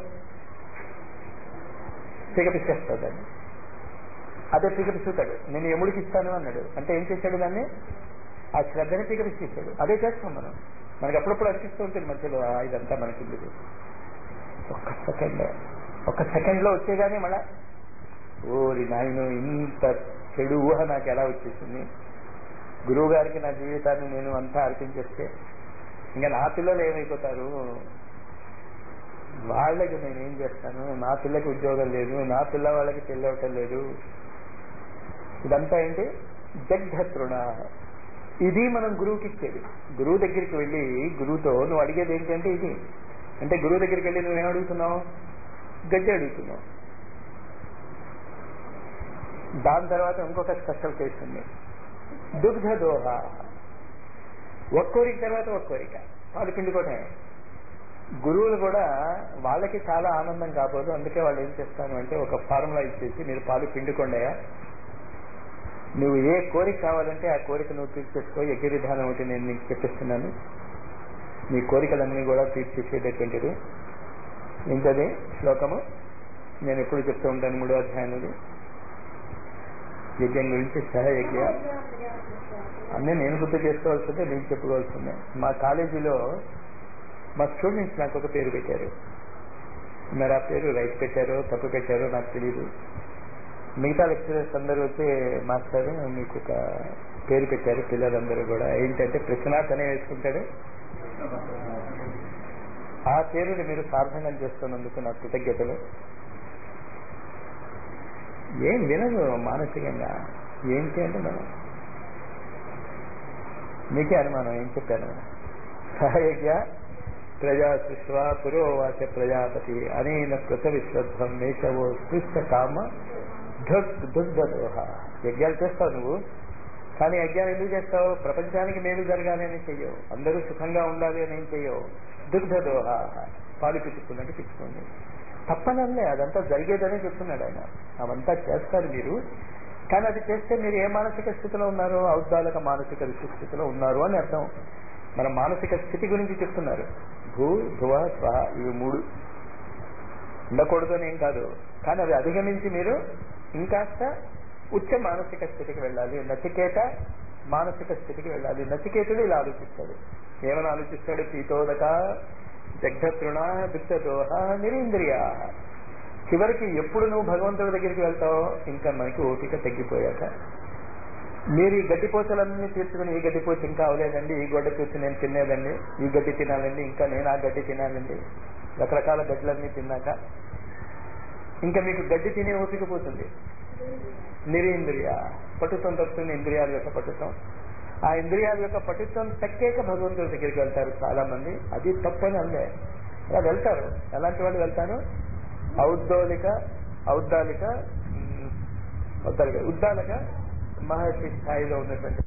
Speaker 1: పిగపిచ్చేస్తావు దాన్ని అదే పిగపిచ్చుతాడు నేను ఎముడికి ఇస్తాను అన్నాడు అంటే ఏం చేశాడు దాన్ని ఆ శ్రద్ధని పిగపిచ్చేసాడు అదే చేస్తాం మనం మనకి అప్పుడప్పుడు అనిపిస్తూ ఉంటుంది మధ్యలో "ఆ, ఇదంతా మనకి ఎందుకు ఒక్క సెకండ్ ఒక్క సెకండ్ లో వచ్చేగానే మళ్ళా ఓరి నాయన ఇంత చెడు ఊహ నాకు ఎలా వచ్చేసింది గురువు గారికి నా జీవితాన్ని నేను అంతా అర్పించేస్తే ఇంకా నా పిల్లలు ఏమైపోతారు వాళ్ళకి నేను ఏం చేస్తాను నా పిల్లకి ఉద్యోగం లేదు నా పిల్ల వాళ్ళకి పెళ్ళవటం లేదు ఇదంతా ఏంటి జగ్ధతృణ ఇది మనం గురువుకి ఇచ్చేది గురువు దగ్గరికి వెళ్ళి గురువుతో నువ్వు అడిగేది ఏంటంటే ఇది అంటే గురువు దగ్గరికి వెళ్ళి నువ్వేం అడుగుతున్నావు గడ్డి అడుగుతున్నావు దాని తర్వాత ఇంకొక స్పెషల్ కేసు ఉంది దుగ్ధ దోహ ఒక కోరిక తర్వాత ఒక కోరిక పాలు పిండుకోవటమే గురువులు కూడా వాళ్ళకి చాలా ఆనందం కాబోదు అందుకే వాళ్ళు ఏం చేస్తాను అంటే ఒక ఫార్ములా ఇచ్చేసి మీరు పాలు పిండుకోండియా నువ్వు ఏ కోరిక కావాలంటే ఆ కోరిక నువ్వు తీర్చేసుకో యజ్ఞ విధానం ఒకటి నేను నీకు చెప్పిస్తున్నాను నీ కోరికలన్నీ కూడా తీర్చేసేటటువంటిది ఇంకది శ్లోకము నేను ఎప్పుడు చెప్తూ ఉంటాను మూడో అధ్యాయం యజ్ఞం గురించి సహయజ్ఞ అన్నీ నేను గుర్తు చేసుకోవాల్సిందే నేను చెప్పుకోవాల్సిందే మా కాలేజీలో మా స్టూడెంట్స్ నాకు ఒక పేరు పెట్టారు మరి ఆ పేరు రైట్ పెట్టారో తప్పు పెట్టారో నాకు తెలియదు మిగతా లెక్చరర్స్ అందరూ వచ్చి మాస్టర్ మీకు ఒక పేరు పెట్టారు పిల్లలందరూ కూడా ఏంటంటే ప్రశ్నాథ్ అనే వేసుకుంటాడు ఆ పేరుని మీరు సార్థంగా చేస్తున్నందుకు నా కృతజ్ఞతలు ఏం వినదు మానసికంగా ఏంటి అంటే మనం మీకే అనుమానం ఏం చెప్పాను సహయజ్ఞ ప్రజా సృష్వ పురోవాచ ప్రజాపతి అనేన కృత విశ్వధ్వం మేషవో స్పృష్ట కామ దుర్దోహ యజ్ఞాలు చేస్తావు నువ్వు కానీ యజ్ఞాలు ఎందుకు చేస్తావు ప్రపంచానికి మేలు జరగాలి అని చెయ్యవు అందరూ సుఖంగా ఉండాలి అని ఏం చెయ్యవు దుగ్ధదోహ పాలు పిచ్చుకున్నట్టు పిచ్చుకోండి తప్పనల్లే అదంతా జరిగేదనే చెప్తున్నాడు ఆయన అవంతా చేస్తారు మీరు కానీ అది చేస్తే మీరు ఏ మానసిక స్థితిలో ఉన్నారో ఔద్దాలక మానసిక స్థితిలో ఉన్నారు అని అర్థం మన మానసిక స్థితి గురించి చెప్తున్నారు భూ భువ స్వ ఇవి మూడు ఉండకూడదు అని ఏం కాదు కానీ అవి అధిగమించి మీరు ఇంకాస్త ఉచ్చ మానసిక స్థితికి వెళ్ళాలి నచికేత మానసిక స్థితికి వెళ్ళాలి నచికేతుడు ఇలా ఆలోచిస్తాడు ఏమని ఆలోచిస్తాడు పీతోదక జగ్ధతృణ దుఃఖదోహ నిరీంద్రియ చివరికి ఎప్పుడు నువ్వు భగవంతుడి దగ్గరికి వెళ్తావో ఇంకా మనకి ఓపిక తగ్గిపోయాక మీరు ఈ గడ్డిపోచలన్నీ తీర్చుకుని ఈ గడ్డిపోచ ఇంకా అవలేదండి ఈ గడ్డిపోచ నేను తినేదండి ఈ గడ్డి తినాలండి ఇంకా నేను ఆ గడ్డి తినాలండి రకరకాల గడ్డలన్నీ తిన్నాక ఇంకా మీకు గడ్డి తినే ఓపిక పోతుంది నిరేంద్రియ పటుత్వం తప్పుతుంది ఇంద్రియాల యొక్క పటుత్వం ఆ ఇంద్రియాల యొక్క పటుత్వం తక్కేక భగవంతుడి దగ్గరికి వెళ్తారు చాలా మంది అది తప్పని అందే అలా వెళ్తారు ఎలాంటి వాళ్ళు వెళ్తారు ఔద్దోలిక ఔద్దాలిక ఉమ్, ఔద్దాలిక ఉద్దాలక మహర్షి స్థాయిలో ఉన్నటువంటి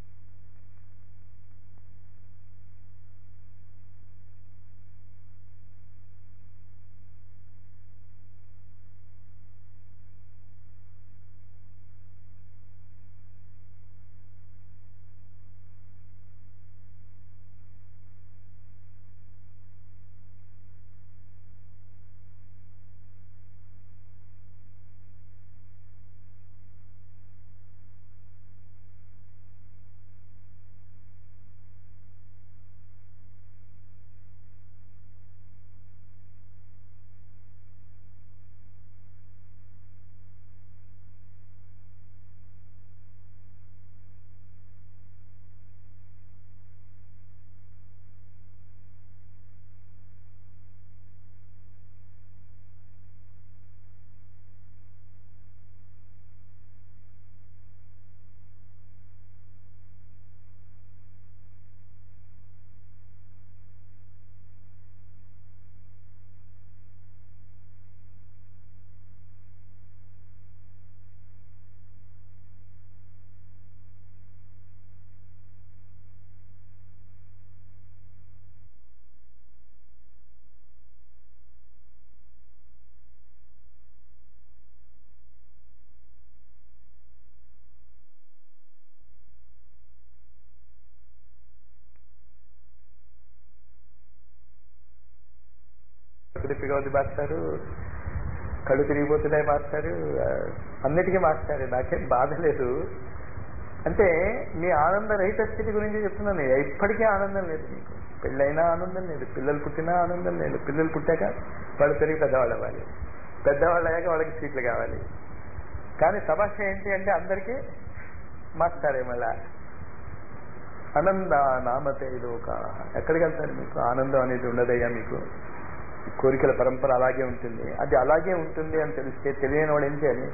Speaker 1: కుదిపిగా ఉంది మాస్టారు కళ్ళు తిరిగిపోతున్నాయి మాస్టారు ఆ, అన్నిటికీ మాస్టారు నాకేం బాధ లేదు అంటే మీ ఆనంద రహిత స్థితి గురించి చెప్తున్నాను ఇప్పటికీ ఆనందం లేదు మీకు పెళ్ళైనా ఆనందం లేదు పిల్లలు పుట్టినా ఆనందం లేదు పిల్లలు పుట్టాక వాళ్ళు పెరిగి పెద్దవాళ్ళు అవ్వాలి పెద్దవాళ్ళు అయ్యాక వాళ్ళకి సీట్లు కావాలి కానీ సమస్య ఏంటి అంటే అందరికీ మాస్టారే మళ్ళా ఆనంద నామతే లోక ఎక్కడికి వెళ్తారు మీకు ఆనందం అనేది ఉండదయ్యా మీకు కోరికల పరంపర అలాగే ఉంటుంది అది అలాగే ఉంటుంది అని తెలిస్తే తెలియని వాడు ఏం చేయాలి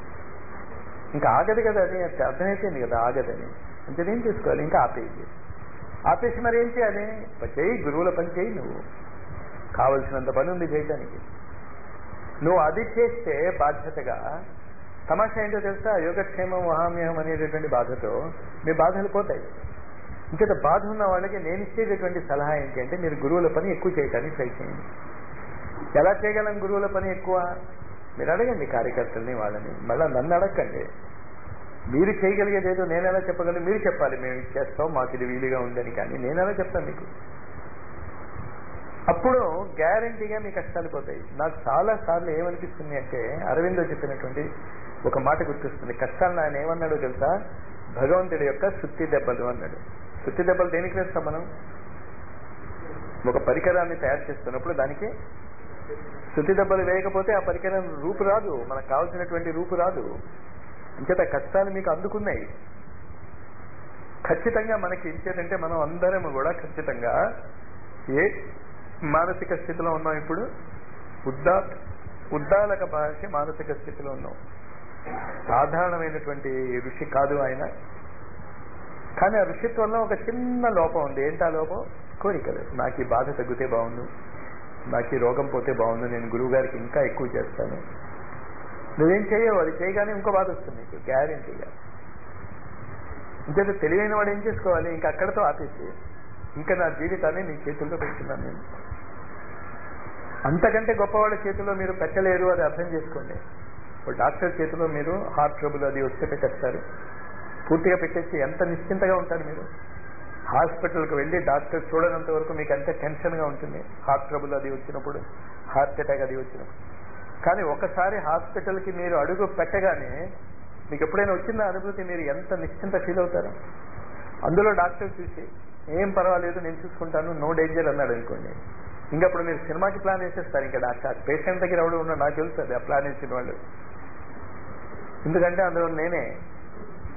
Speaker 1: ఇంకా ఆగదు కదా అది అర్థమైపోయింది కదా ఆగదని అంటే ఏం చేసుకోవాలి ఇంకా ఆపేసి ఆపేసి మరి ఏం చేయాలి పని చేయి గురువుల పని చేయి నువ్వు కావలసినంత పని ఉంది చేయడానికి నువ్వు అది చేస్తే బాధ్యతగా తమాషా ఏంటో తెలుసా యోగక్షేమం మహామ్యహం అనేటటువంటి బాధతో మీ బాధలు పోతాయి ఇంకేత బాధ ఉన్న వాళ్ళకి నేను ఇచ్చేటటువంటి సలహా ఏంటి అంటే మీరు గురువుల పని ఎక్కువ చేయడానికి ట్రై చేయండి ఎలా చేయగలం గురువుల పని ఎక్కువ మీరు అడగండి కార్యకర్తల్ని వాళ్ళని మళ్ళీ నన్ను అడగండి మీరు చేయగలిగేది ఏదో నేను ఎలా చెప్పగలను మీరు చెప్పాలి మేము ఇది చేస్తాం మాకు ఇది వీలుగా ఉందని కానీ నేను ఎలా చెప్తాను మీకు అప్పుడు గ్యారంటీగా మీ కష్టాలు పోతాయి నాకు చాలా సార్లు ఏమనిపిస్తుంది అంటే అరవిందో చెప్పినటువంటి ఒక మాట గుర్తిస్తుంది కష్టాలను ఆయన ఏమన్నాడో తెలుసా భగవంతుడి యొక్క సుత్తి దెబ్బలు అన్నాడు సుత్తి దెబ్బలు దేనికి వేస్తాం మనం ఒక పరికరాన్ని తయారు చేస్తున్నప్పుడు దానికి శృతి దెబ్బలు వేయకపోతే ఆ పరికరం రూపు రాదు మనకు కావాల్సినటువంటి రూపు రాదు అంచేత కష్టాలు మీకు అందుకున్నాయి ఖచ్చితంగా మనకి ఇచ్చేదంటే మనం అందరం కూడా ఖచ్చితంగా ఏ మానసిక స్థితిలో ఉన్నాం ఇప్పుడు ఉద్దా ఉద్దాలక భాష మానసిక స్థితిలో ఉన్నాం సాధారణమైనటువంటి ఋషి కాదు ఆయన కానీ ఆ ఋషిత్వంలో ఒక చిన్న లోపం ఉంది ఏంటి ఆ లోపం కోరికలు నాకు ఈ బాధ తగ్గితే బాగుండు నాకు ఈ రోగం పోతే బాగుండు నేను గురువు గారికి ఇంకా ఎక్కువ చేస్తాను నువ్వేం చేయవు అది చేయగానే ఇంకో బాధ వస్తుంది నీకు గ్యారెంటీగా ఇంకేదో తెలివైన వాడు ఏం చేసుకోవాలి ఇంకా అక్కడతో ఆపేసి ఇంకా నా జీవితాన్ని నీ చేతుల్లో పెట్టుకున్నాను నేను అంతకంటే గొప్పవాళ్ళ చేతిలో మీరు పెట్టలేరు అది అర్థం చేసుకోండి ఒక డాక్టర్ చేతిలో మీరు హార్ట్ ట్రబుల్ అది వస్తే పెట్టేస్తారు పూర్తిగా పెట్టేసి ఎంత నిశ్చింతగా ఉంటారు మీరు హాస్పిటల్కి వెళ్ళి డాక్టర్ చూడనంత వరకు మీకు ఎంత టెన్షన్గా ఉంటుంది హార్ట్ ట్రబుల్ అది వచ్చినప్పుడు హార్ట్ అటాక్ అది వచ్చినప్పుడు కానీ ఒకసారి హాస్పిటల్కి మీరు అడుగు పెట్టగానే మీకు ఎప్పుడైనా వచ్చిందా అనుభూతి మీరు ఎంత నిశ్చింత ఫీల్ అవుతారు అందులో డాక్టర్ చూసి ఏం పర్వాలేదు నేను చూసుకుంటాను నో డేంజర్ అన్నాడు అనుకోండి ఇంకప్పుడు మీరు సినిమాకి ప్లాన్ వేసేస్తారు ఇంకా డాక్టర్ పేషెంట్ దగ్గర ఎవడు ఉన్నా నాకు తెలుసు అది ఆ ప్లాన్ వేసిన వాళ్ళు ఎందుకంటే అందులో నేనే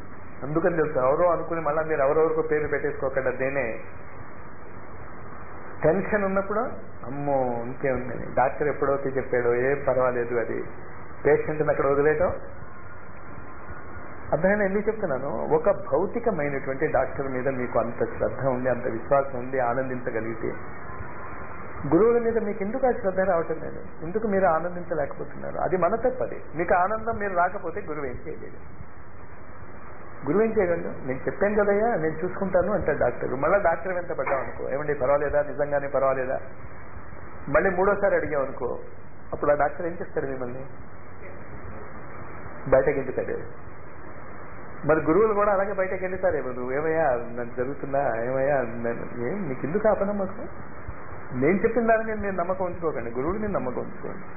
Speaker 1: అందుకని తెలుసు ఎవరో అనుకుని మళ్ళీ మీరు ఎవరెవరికో పేరు పెట్టేసుకోకుండా నేనే టెన్షన్ ఉన్నప్పుడు అమ్మో ఇంకేముందని డాక్టర్ ఎప్పుడైతే చెప్పాడో ఏం పర్వాలేదు అది పేషెంట్ని అక్కడ వదిలేయటం అర్థమైనా ఎందుకు చెప్తున్నాను ఒక భౌతికమైనటువంటి డాక్టర్ మీద మీకు అంత శ్రద్ధ ఉంది అంత విశ్వాసం ఉంది ఆనందించగలిగితే గురువుల మీద మీకు ఎందుకు ఆ శ్రద్ధ రావటం లేదు ఎందుకు మీరు ఆనందించలేకపోతున్నారు అది మన తప్పది మీకు ఆనందం మీరు రాకపోతే గురువు ఏం చేయలేదు గురువు ఏం చేయగలడు నేను చెప్పాను కదయ్యా నేను చూసుకుంటాను అంటాడు డాక్టర్ మళ్ళీ డాక్టర్ వెంట పడ్డాం అనుకో ఏమండి పర్వాలేదా నిజంగానే పర్వాలేదా మళ్ళీ మూడోసారి అడిగాం అనుకో అప్పుడు ఆ డాక్టర్ ఏం చేస్తాడు మిమ్మల్ని బయటకి ఎందుకంటే మరి గురువులు కూడా అలాగే బయటకు వెళ్తారేమో నువ్వు ఏమయ్యా నాకు జరుగుతుందా ఏమయ్యా నేను- ఏం నీకు ఎందుకు ఆపన మాకు నేను చెప్పిన దాని మీద నేను నమ్మకం ఉంచుకోకండి గురువుని నేను నమ్మకం ఉంచుకోండి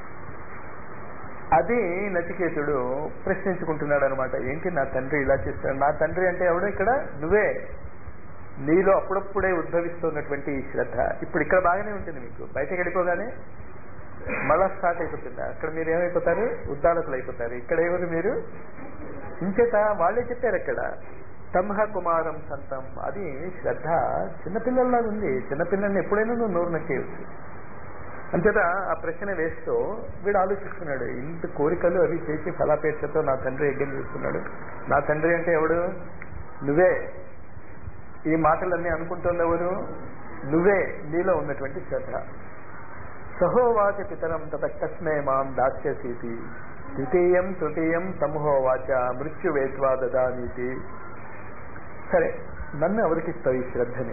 Speaker 1: అది నచికేతుడు ప్రశ్నించుకుంటున్నాడు అనమాట ఏంటి నా తండ్రి ఇలా చేస్తాడు నా తండ్రి అంటే ఎవడు ఇక్కడ నువ్వే నీలో అప్పుడప్పుడే ఉద్భవిస్తున్నటువంటి ఈ శ్రద్ధ ఇప్పుడు ఇక్కడ బాగానే ఉంటుంది మీకు బయటకు వెళ్ళిపోగానే మళ్ళా స్టార్ట్ అయిపోతుంది అక్కడ మీరు ఏమైపోతారు ఉద్దాలకులు అయిపోతారు ఇక్కడ ఎవరు మీరు ఇంచేత వాళ్ళే చెప్పారు అక్కడ తంహ కుమారం సంతం అది శ్రద్ధ చిన్నపిల్లల్లాగా ఉంది చిన్నపిల్లల్ని ఎప్పుడైనా నువ్వు నోరు నచ్చేయచ్చు అంచేత ఆ ప్రశ్న వేస్తూ వీడు ఆలోచిస్తున్నాడు ఇంత కోరికలు అవి చేసి ఫలాపేక్షతో నా తండ్రి యజ్ఞం చేస్తున్నాడు నా తండ్రి అంటే ఎవడు నువ్వే ఈ మాటలన్నీ అనుకుంటుంది ఎవరు నువ్వే నీలో ఉన్నటువంటి శ్రద్ధ సహోవాచ పితరం తత కస్మే మాం దాస్యసీతి ద్వితీయం తృతీయం సమూహోవాచ మృత్యు వేత్వా దదానీతి సరే నన్ను ఎవరికిస్తావు ఈ శ్రద్ధని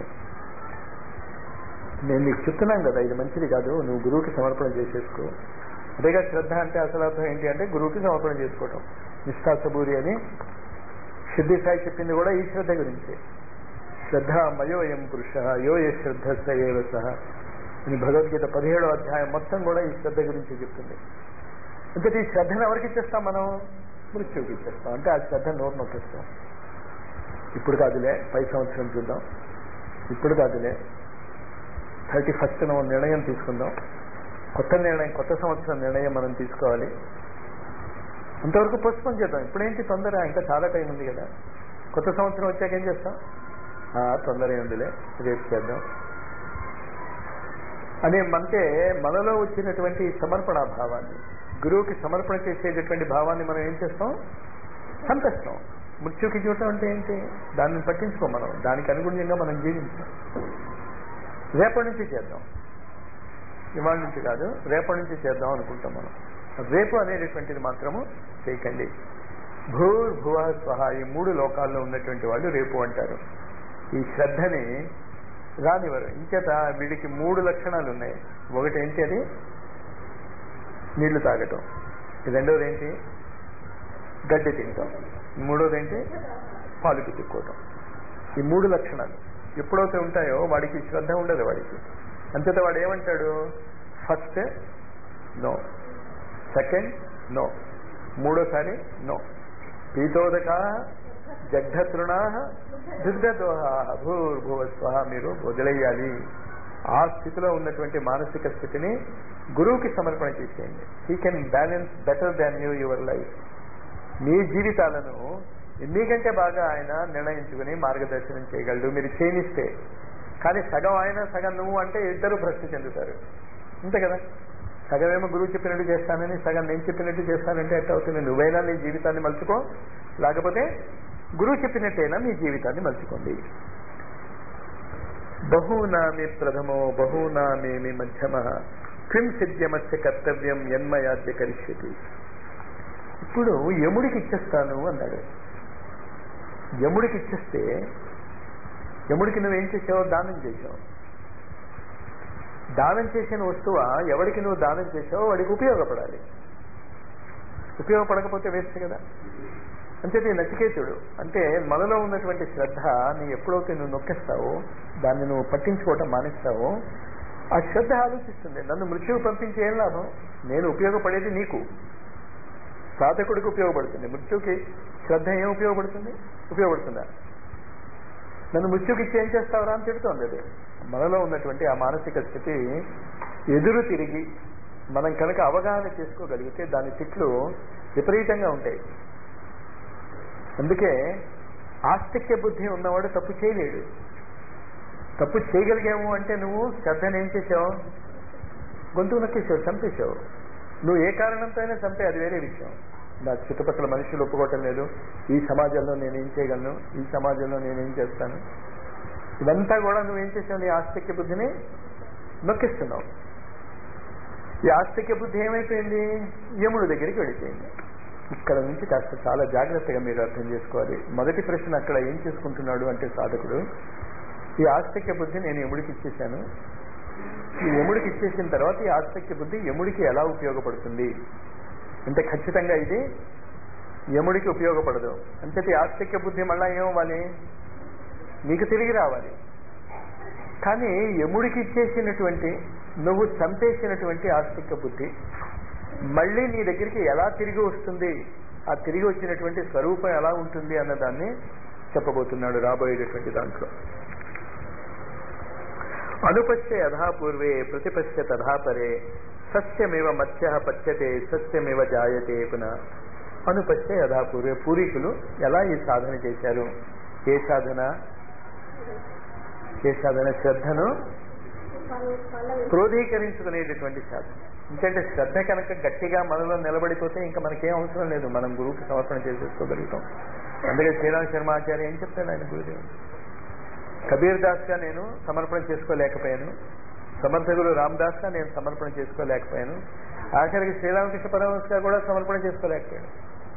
Speaker 1: నేను నీకు చెప్తున్నాను కదా ఇది మంచిది కాదు నువ్వు గురువుకి సమర్పణ చేసేసుకో అదేగా శ్రద్ధ అంటే అసలు అర్థం ఏంటి అంటే గురువుకి సమర్పణ చేసుకోవటం నిష్ఠాసబూరి అని సిద్ధి సాయి చెప్పింది కూడా ఈ శ్రద్ధ గురించి శ్రద్ధ మయోయం పురుష యో ఏ శ్రద్ధ సయేవ సహ అని భగవద్గీత పదిహేడో అధ్యాయం మొత్తం కూడా ఈ శ్రద్ధ గురించి చెప్తుంది అంటే ఈ శ్రద్ధను ఎవరికి ఇచ్చేస్తాం మనం మృత్యువుకి ఇచ్చేస్తాం అంటే ఆ శ్రద్ధ నోరు నొక్కేస్తాం ఇప్పుడు కాదులే పై సంవత్సరం చూద్దాం ఇప్పుడు కాదులే థర్టీ ఫస్ట్ నిర్ణయం తీసుకుందాం కొత్త నిర్ణయం కొత్త సంవత్సరం నిర్ణయం మనం తీసుకోవాలి అంతవరకు పోస్ట్పోన్ చేద్దాం ఇప్పుడేంటి తొందర ఇంకా చాలా టైం ఉంది కదా కొత్త సంవత్సరం వచ్చాక ఏం చేస్తాం ఆ, తొందర ఉందిలే రేపు చేద్దాం అనే అంటే మనలో వచ్చినటువంటి సమర్పణ భావాన్ని గురువుకి సమర్పణ చేసేటటువంటి భావాన్ని మనం ఏం చేస్తాం సంతస్తాం మృత్యుకి చూడటం అంటే ఏంటి దాన్ని పట్టించుకో మనం దానికి అనుగుణంగా మనం జీవించాం రేపటి నుంచి చేద్దాం ఇవాళ నుంచి కాదు రేపటి నుంచి చేద్దాం అనుకుంటాం మనం రేపు అనేటటువంటిది మాత్రము చేయకండి భూర్ భువ స్వహ ఈ మూడు లోకాల్లో ఉన్నటువంటి వాళ్ళు రేపు అంటారు ఈ శ్రద్ధని రానివ్వరు ఇంచేత వీడికి మూడు లక్షణాలు ఉన్నాయి ఒకటి ఏంటి అది నీళ్లు తాగటం రెండోది ఏంటి గడ్డి తింటాం మూడోది ఏంటి పాలు పితుక్కోవటం ఈ మూడు లక్షణాలు ఎప్పుడైతే ఉంటాయో వాడికి శ్రద్ధ ఉండదు వాడికి అంచేత వాడు ఏమంటాడు ఫస్ట్ నో సెకండ్ నో మూడోసారి నో పీతోదక జగ్ధతృణా దుర్గదోహ భూర్భువ స్వహ మీరు వదిలేయాలి ఆ స్థితిలో ఉన్నటువంటి మానసిక స్థితిని గురువుకి సమర్పణ చేసేయండి he can balance better than you your life మీ జీవితాలను మీకంటే బాగా ఆయన నిర్ణయించుకుని మార్గదర్శనం చేయగలడు మీరు చేయనిస్తే కానీ సగం ఆయన సగం నువ్వు అంటే ఇద్దరు భ్రష్టు చెందుతారు అంతే కదా సగమేమో గురువు చెప్పినట్టు చేస్తానని సగం నేను చెప్పినట్టు చేస్తానంటే ఎట్ట అవుతుంది నువ్వైనా నీ జీవితాన్ని మలుచుకో లేకపోతే గురువు చెప్పినట్టయినా మీ జీవితాన్ని మలుచుకోండి బహూనామి ప్రథమో బహూనామేమి మధ్యమ కిం సిద్ధ్యమస్య కర్తవ్యం యన్మయాద్య కరిష్యతి ఇప్పుడు యముడికి ఇచ్చేస్తాను అన్నాడు యముడికి ఇచ్చేస్తే యముడికి నువ్వేం చేసావు దానం చేసావు దానం చేసిన వస్తువు ఎవరికి నువ్వు దానం చేసావో వాడికి ఉపయోగపడాలి ఉపయోగపడకపోతే వేస్ట్ కదా అంటే నీ నచికేతుడు అంటే మనలో ఉన్నటువంటి శ్రద్ధ నీ ఎప్పుడైతే నువ్వు నొక్కేస్తావో దాన్ని నువ్వు పట్టించుకోవటం మానేస్తావో ఆ శ్రద్ధ ఆలోచిస్తుంది నన్ను మృత్యువు పంపించి ఏం లాభం నేను ఉపయోగపడేది నీకు సాధకుడికి ఉపయోగపడుతుంది మృత్యుకి శ్రద్ధ ఏం ఉపయోగపడుతుంది ఉపయోగపడుతుందా నన్ను మృత్యుకి ఇచ్చి ఏం చేస్తావురా అని తిడుతోంది అది మనలో ఉన్నటువంటి ఆ మానసిక స్థితి ఎదురు తిరిగి మనం కనుక అవగాహన చేసుకోగలిగితే దాని తిట్లు విపరీతంగా ఉంటాయి అందుకే ఆస్తిక్య బుద్ధి ఉన్నవాడు తప్పు చేయలేడు తప్పు చేయగలిగాము అంటే నువ్వు శ్రద్ధను ఏం చేసావు గొంతుకు నొక్కేసావు చంపేశావు నువ్వు ఏ కారణంతో అయినా చంపే అది వేరే విషయం నా చుట్టుపక్కల మనుషులు ఒప్పుకోవటం లేదు ఈ సమాజంలో నేనేం చేయగలను ఈ సమాజంలో నేనేం చేస్తాను ఇదంతా కూడా నువ్వేం చేసావు నీ ఆస్తిక్య బుద్ధిని నొక్కిస్తున్నావు ఈ ఆస్తిక్య బుద్ధి ఏమైపోయింది యముడు దగ్గరికి వెళ్ళిపోయింది ఇక్కడ నుంచి కాస్త చాలా జాగ్రత్తగా మీరు అర్థం చేసుకోవాలి మొదటి ప్రశ్న అక్కడ ఏం చేసుకుంటున్నాడు అంటే సాధకుడు ఈ ఆస్తిక్య బుద్ధి నేను యముడికి ఇచ్చేశాను ఈ యముడికి ఇచ్చేసిన తర్వాత ఈ ఆస్తిక్య బుద్ధి యముడికి ఎలా ఉపయోగపడుతుంది అంటే ఖచ్చితంగా ఇది యముడికి ఉపయోగపడదు అంటే ఈ ఆస్తిక్య బుద్ధి మళ్ళా ఏమవ్వాలి నీకు తిరిగి రావాలి కానీ యముడికి ఇచ్చేసినటువంటి నువ్వు చంపేసినటువంటి ఆస్తిక బుద్ధి మళ్ళీ నీ దగ్గరికి ఎలా తిరిగి వస్తుంది ఆ తిరిగి వచ్చినటువంటి స్వరూపం ఎలా ఉంటుంది అన్న దాన్ని చెప్పబోతున్నాడు రాబోయేటటువంటి దాంట్లో అనుపశ్య యథాపూర్వే ప్రతిపశ్య తథాపరే సస్యమివ మత్స్య పచ్యతే సస్యమివ జాయతే పునః అనుపశ్య యథాపూర్వే పూర్వీకులు ఎలా ఈ సాధన చేశారు ఏ సాధన ఏ సాధన శ్రద్ధను క్రోధీకరించుకునేటటువంటి సాధన ఎందుకంటే శ్రద్ధ కనుక గట్టిగా మనలో నిలబడిపోతే ఇంకా మనకేం అవసరం లేదు మనం గురువుకి సమర్పణ చేసేసుకోగలుగుతాం అందుకే శ్రీరామ్ శర్మ ఆచార్య ఏం చెప్తాడు ఆయన గురుదేవుడు కబీర్ దాస్ గా నేను సమర్పణ చేసుకోలేకపోయాను సమర్థ గురు రామదాస్ గా నేను సమర్పణ చేసుకోలేకపోయాను ఆఖరికి శ్రీరామకృష్ణ పరమహంస గా కూడా సమర్పణ చేసుకోలేకపోయాను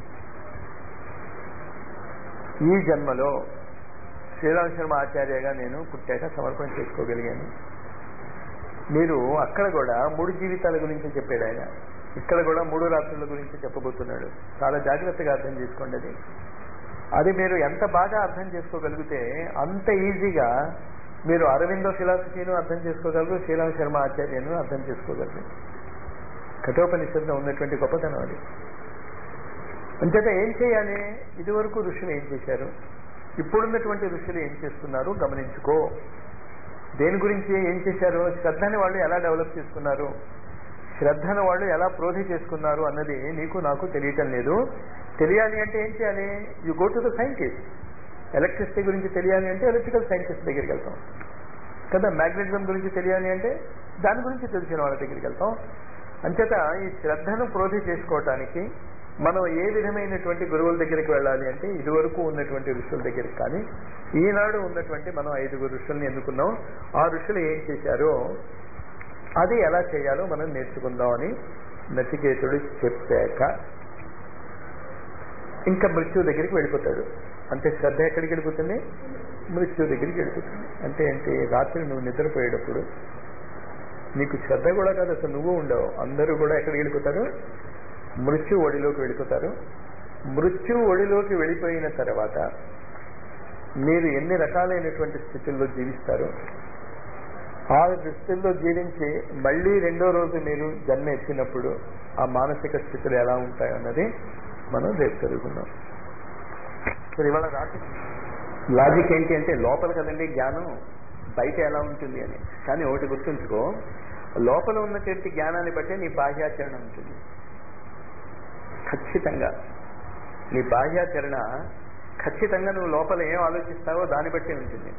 Speaker 1: ఈ జన్మలో శ్రీరామ శర్మ ఆచార్యగా నేను పుట్టాక సమర్పణ చేసుకోగలిగాను మీరు అక్కడ కూడా మూడు జీవితాల గురించి చెప్పాడు ఆయన ఇక్కడ కూడా మూడు రాత్రుల గురించి చెప్పబోతున్నాడు చాలా జాగ్రత్తగా అర్థం చేసుకోండి అది అది మీరు ఎంత బాగా అర్థం చేసుకోగలిగితే అంత ఈజీగా మీరు అరవిందో ఫిలాసఫీను అర్థం చేసుకోగలరు శ్రీరామ శర్మ ఆచార్యను అర్థం చేసుకోగలరు కఠోపనిషత్తులో ఉన్నటువంటి గొప్పతనం అది అంచేత ఏం చేయాలి ఇదివరకు ఋషులు ఏం చేశారు ఇప్పుడున్నటువంటి ఋషులు ఏం చేస్తున్నారు గమనించుకో దేని గురించి ఏం చేశారు శ్రద్ధని వాళ్ళు ఎలా డెవలప్ చేసుకున్నారు శ్రద్ధను వాళ్ళు ఎలా ప్రోధి చేసుకున్నారు అన్నది నీకు నాకు తెలియటం లేదు తెలియాలి అంటే ఏం చేయాలి you go to the scientist electricity గురించి తెలియాలి అంటే ఎలక్ట్రికల్ సైంటిస్ట్ దగ్గరికి వెళ్తాం కదా మ్యాగ్నెటిజం గురించి తెలియాలి అంటే దాని గురించి తెలిసిన వాళ్ళ దగ్గరికి వెళ్తాం అంచేత ఈ శ్రద్ధను ప్రోధి చేసుకోవటానికి మనం ఏ విధమైనటువంటి గురువుల దగ్గరికి వెళ్ళాలి అంటే ఇదివరకు ఉన్నటువంటి ఋషుల దగ్గరికి కానీ ఈనాడు ఉన్నటువంటి మనం ఐదుగురు ఋషుల్ని ఎన్నుకున్నాం ఆ ఋషులు ఏం చేశారో అది ఎలా చేయాలో మనం నేర్చుకుందాం అని నచికేతుడు చెప్పాక ఇంకా మృత్యువు దగ్గరికి వెళ్ళిపోతాడు అంటే శ్రద్ధ ఎక్కడికి వెళ్ళిపోతుంది మృత్యువు దగ్గరికి వెళ్ళిపోతుంది అంటే ఏంటి రాత్రి నువ్వు నిద్రపోయేటప్పుడు నీకు శ్రద్ధ కూడా కాదు అసలు నువ్వు ఉండవు అందరూ కూడా ఎక్కడికి వెళ్ళిపోతారు మృత్యు ఒడిలోకి వెళ్ళిపోతారు మృత్యు ఒడిలోకి వెళ్ళిపోయిన తర్వాత మీరు ఎన్ని రకాలైనటువంటి స్థితుల్లో జీవిస్తారు ఆ స్థితుల్లో జీవించి మళ్ళీ రెండో రోజు మీరు జన్మ ఎత్తినప్పుడు ఆ మానసిక స్థితులు ఎలా ఉంటాయి అన్నది మనం రేపు చదువుకుందాం సరే ఇవాళ రాత్రి లాజిక్ ఏంటి అంటే లోపల కదండి జ్ఞానం బయట ఎలా ఉంటుంది అని కానీ ఒకటి గుర్తుంచుకో లోపల ఉన్నటువంటి జ్ఞానాన్ని బట్టే నీ బాహ్యాచరణ ఉంటుంది ఖచ్చితంగా నీ బాహ్యాచరణ ఖచ్చితంగా నువ్వు లోపల ఏం ఆలోచిస్తావో దాన్ని బట్టి ఉంటుంది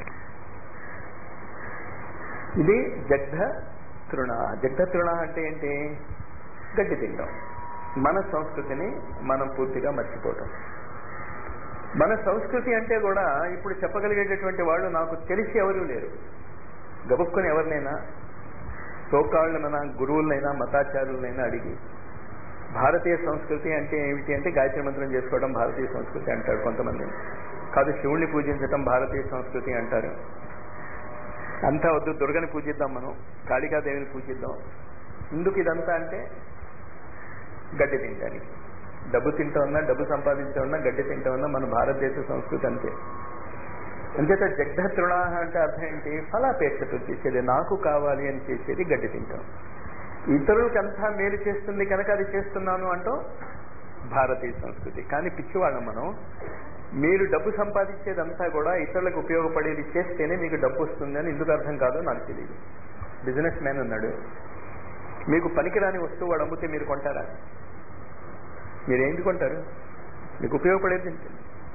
Speaker 1: ఇది జగ్ధ తృణ జగ్ధ తృణ అంటే ఏంటి గడ్డి తింటాం మన సంస్కృతిని మనం పూర్తిగా మర్చిపోవటం మన సంస్కృతి అంటే కూడా ఇప్పుడు చెప్పగలిగేటటువంటి వాళ్ళు నాకు తెలిసి ఎవరూ లేరు గబుక్కుని ఎవరినైనా సోకాళ్ళనైనా గురువులనైనా మతాచారులనైనా అడిగి భారతీయ సంస్కృతి అంటే ఏమిటి అంటే గాయత్రి మంత్రం చేసుకోవడం భారతీయ సంస్కృతి అంటారు కొంతమంది కాదు శివుణ్ణి పూజించడం భారతీయ సంస్కృతి అంటారు అంతా వద్దు దుర్గని పూజిద్దాం మనం కాళికాదేవిని పూజిద్దాం ఎందుకు ఇదంతా అంటే గడ్డి తింటానికి డబ్బు తింటా ఉన్నా డబ్బు సంపాదించా ఉన్నా గడ్డి తింటా ఉన్నా మన భారతదేశ సంస్కృతి అంతే అంచేత జగ్ధ తృణాహ అంటే అర్థం ఏంటి ఫలాపేక్షతో చేసేది నాకు కావాలి అని చేసేది గడ్డి తింటాం ఇతరులకంతా మేలు చేస్తుంది కనుక అది చేస్తున్నాను అంటూ భారతీయ సంస్కృతి కానీ పిచ్చివాళ్ళం మనం మీరు డబ్బు సంపాదించేదంతా కూడా ఇతరులకు ఉపయోగపడేది చేస్తేనే మీకు డబ్బు వస్తుంది అని ఎందుకు అర్థం కాదో నాకు తెలియదు బిజినెస్ మ్యాన్ ఉన్నాడు మీకు పనికిరాని వస్తువు వాడు అమ్మితే మీరు కొంటారా మీరు ఏంటి కొంటారు మీకు ఉపయోగపడేది తింటుంది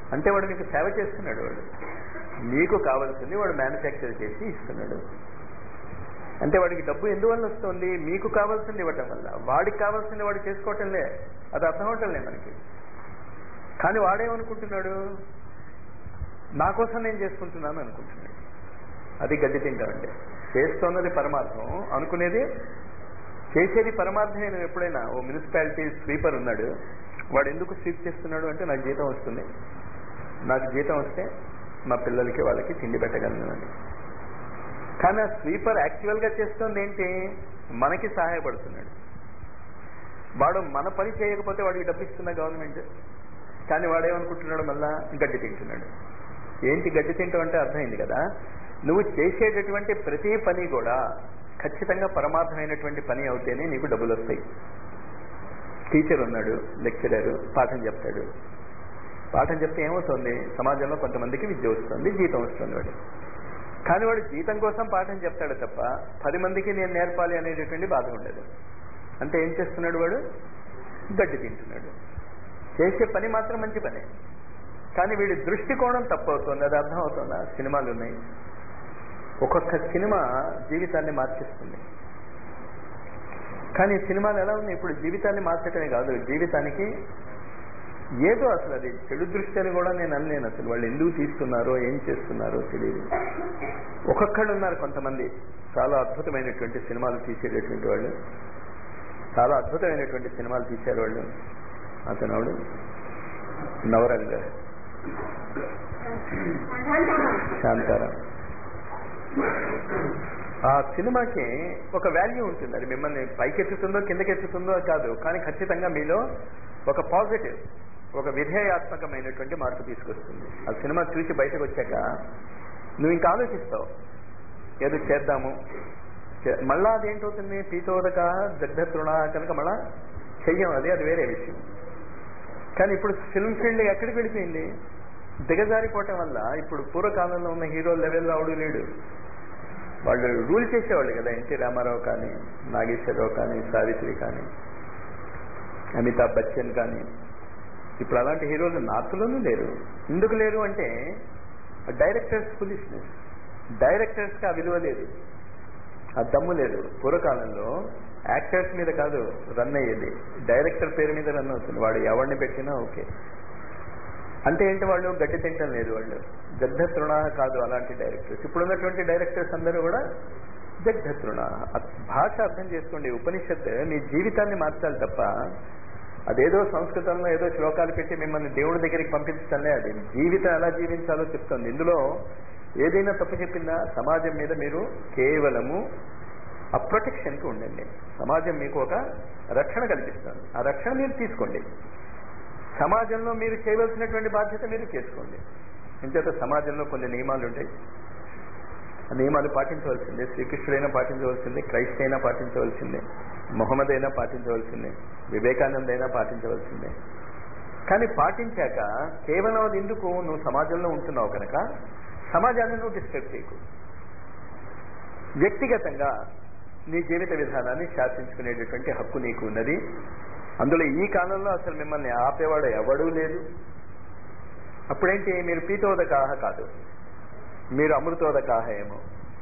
Speaker 1: అంటే వాడు మీకు సేవ చేస్తున్నాడు వాడు మీకు కావాల్సింది వాడు మ్యానుఫ్యాక్చర్ చేసి ఇస్తున్నాడు అంటే వాడికి డబ్బు ఎందువల్ల వస్తుంది మీకు కావాల్సింది ఇవ్వటం వల్ల వాడికి కావాల్సింది వాడు చేసుకోవటంలే అది అర్థం అవటంలే మనకి కానీ వాడేమనుకుంటున్నాడు నా కోసం నేను చేసుకుంటున్నాను అనుకుంటున్నాడు అది గడ్డి తింటామండి చేస్తున్నది పరమార్థం అనుకునేది చేసేది పరమార్థమే నువ్వు ఎప్పుడైనా ఓ మున్సిపాలిటీ స్వీపర్ ఉన్నాడు వాడు ఎందుకు స్వీప్ చేస్తున్నాడు అంటే నాకు జీతం వస్తుంది నాకు జీతం వస్తే మా పిల్లలకి వాళ్ళకి తిండి పెట్టగలను అని కానీ ఆ స్వీపర్ యాక్చువల్ గా చేస్తుంది ఏంటి మనకి సహాయపడుతున్నాడు వాడు మన పని చేయకపోతే వాడికి డబ్బు ఇస్తున్న గవర్నమెంట్ కానీ వాడేమనుకుంటున్నాడు మళ్ళా గడ్డి తింటున్నాడు ఏంటి గడ్డి తింటాం అంటే అర్థమైంది కదా నువ్వు చేసేటటువంటి ప్రతి పని కూడా ఖచ్చితంగా పరమార్థమైనటువంటి పని అవుతేనే నీకు డబ్బులు వస్తాయి టీచర్ ఉన్నాడు లెక్చరర్ పాఠం చెప్తాడు పాఠం చెప్తే ఏమవుతుంది సమాజంలో కొంతమందికి విద్య వస్తుంది జీతం వస్తుంది వాడు కానీ వాడు జీతం కోసం పాఠం చెప్తాడు తప్ప పది మందికి నేను నేర్పాలి అనేటటువంటి బాధ ఉండదు అంటే ఏం చేస్తున్నాడు వాడు గడ్డి తింటున్నాడు చేసే పని మాత్రం మంచి పనే కానీ వీడి దృష్టికోణం తప్పు అవుతుంది అది అర్థం అవుతుందా సినిమాలు ఉన్నాయి ఒక్కొక్క సినిమా జీవితాన్ని మార్చేస్తుంది కానీ సినిమాలు ఎలా ఉన్నాయి ఇప్పుడు జీవితాన్ని మార్చటమే కాదు జీవితానికి ఏదో అసలు అది చెడు దృష్టి అని కూడా నేను అనలేను అసలు వాళ్ళు ఎందుకు తీస్తున్నారో ఏం చేస్తున్నారో తెలియదు ఒక్కొక్కళ్ళు ఉన్నారు కొంతమంది చాలా అద్భుతమైనటువంటి సినిమాలు తీసేటటువంటి వాళ్ళు చాలా అద్భుతమైనటువంటి సినిమాలు తీశారు వాళ్ళు అతను ఆవిడ నవరంగ శాంతారాం ఆ సినిమాకి ఒక వాల్యూ ఉంటుంది అది మిమ్మల్ని పైకెత్తుతుందో కిందకెత్తుతుందో కాదు కానీ ఖచ్చితంగా మీలో ఒక పాజిటివ్ ఒక విధేయాత్మకమైనటువంటి మార్పు తీసుకొస్తుంది ఆ సినిమా చూసి బయటకు వచ్చాక నువ్వు ఇంకా ఆలోచిస్తావు ఏదో చేద్దాము చే- మళ్ళా అదేంటవుతుంది పీతోదక దగ్ధతృణ కనుక మళ్ళా చెయ్యం అది అది వేరే విషయం కానీ ఇప్పుడు ఫిల్మ్ ఫీల్డ్ ఎక్కడికి వెళ్ళిపోయింది దిగజారిపోవటం వల్ల ఇప్పుడు పూర్వకాలంలో ఉన్న హీరో లెవెల్లో ఆవిడ లేడు వాళ్ళు రూల్ చేసేవాళ్ళు కదా ఎన్టీ రామారావు కానీ నాగేశ్వరరావు కానీ సావిత్రి కానీ అమితాబ్ బచ్చన్ కానీ ఇప్పుడు అలాంటి హీరోలు నార్త్లోనూ లేరు ఎందుకు లేరు అంటే డైరెక్టర్స్ పులిస్నెస్ డైరెక్టర్స్కి ఆ విలువ లేదు ఆ దమ్ము లేదు పూర్వకాలంలో యాక్టర్స్ మీద కాదు రన్ అయ్యేది డైరెక్టర్ పేరు మీద రన్ అవుతుంది వాడు ఎవరిని పెట్టినా ఓకే అంటే ఏంటి వాళ్ళు గడ్డి తింటం లేదు వాళ్ళు జగ్ధ తృణ కాదు అలాంటి డైరెక్టర్స్ ఇప్పుడున్నటువంటి డైరెక్టర్స్ అందరూ కూడా జగ్ధ తృణ భాష అర్థం చేసుకోండి ఉపనిషత్ మీ జీవితాన్ని మార్చాలి తప్ప అదేదో సంస్కృతంలో ఏదో శ్లోకాలు పెట్టి మిమ్మల్ని దేవుడి దగ్గరికి పంపించటంలే అది జీవితం ఎలా జీవించాలో చెప్తుంది ఇందులో ఏదైనా తప్పు చెప్పిందా సమాజం మీద మీరు కేవలము ఆ ప్రొటెక్షన్కి ఉండండి సమాజం మీకు ఒక రక్షణ కల్పిస్తుంది ఆ రక్షణ మీరు తీసుకోండి సమాజంలో మీరు చేయవలసినటువంటి బాధ్యత మీరు చేసుకోండి ఇంచేత సమాజంలో కొన్ని నియమాలు ఉంటాయి ఆ నియమాలు పాటించవలసిందే శ్రీకృష్ణుడైనా పాటించవలసిందే క్రైస్ట్ అయినా పాటించవలసిందే మొహమ్మద్ అయినా పాటించవలసిందే వివేకానంద అయినా పాటించవలసిందే కానీ పాటించాక కేవలం అది ఎందుకు నువ్వు సమాజంలో ఉంటున్నావు కనుక సమాజాన్ని నువ్వు డిస్టర్బ్ చేయకు వ్యక్తిగతంగా నీ జీవిత విధానాన్ని శాసించుకునేటటువంటి హక్కు నీకు ఉన్నది అందులో ఈ కాలంలో అసలు మిమ్మల్ని ఆపేవాడు ఎవడూ లేదు అప్పుడేంటి మీరు పీతోదకాహ కాదు మీరు అమృతోదకాహ ఏమో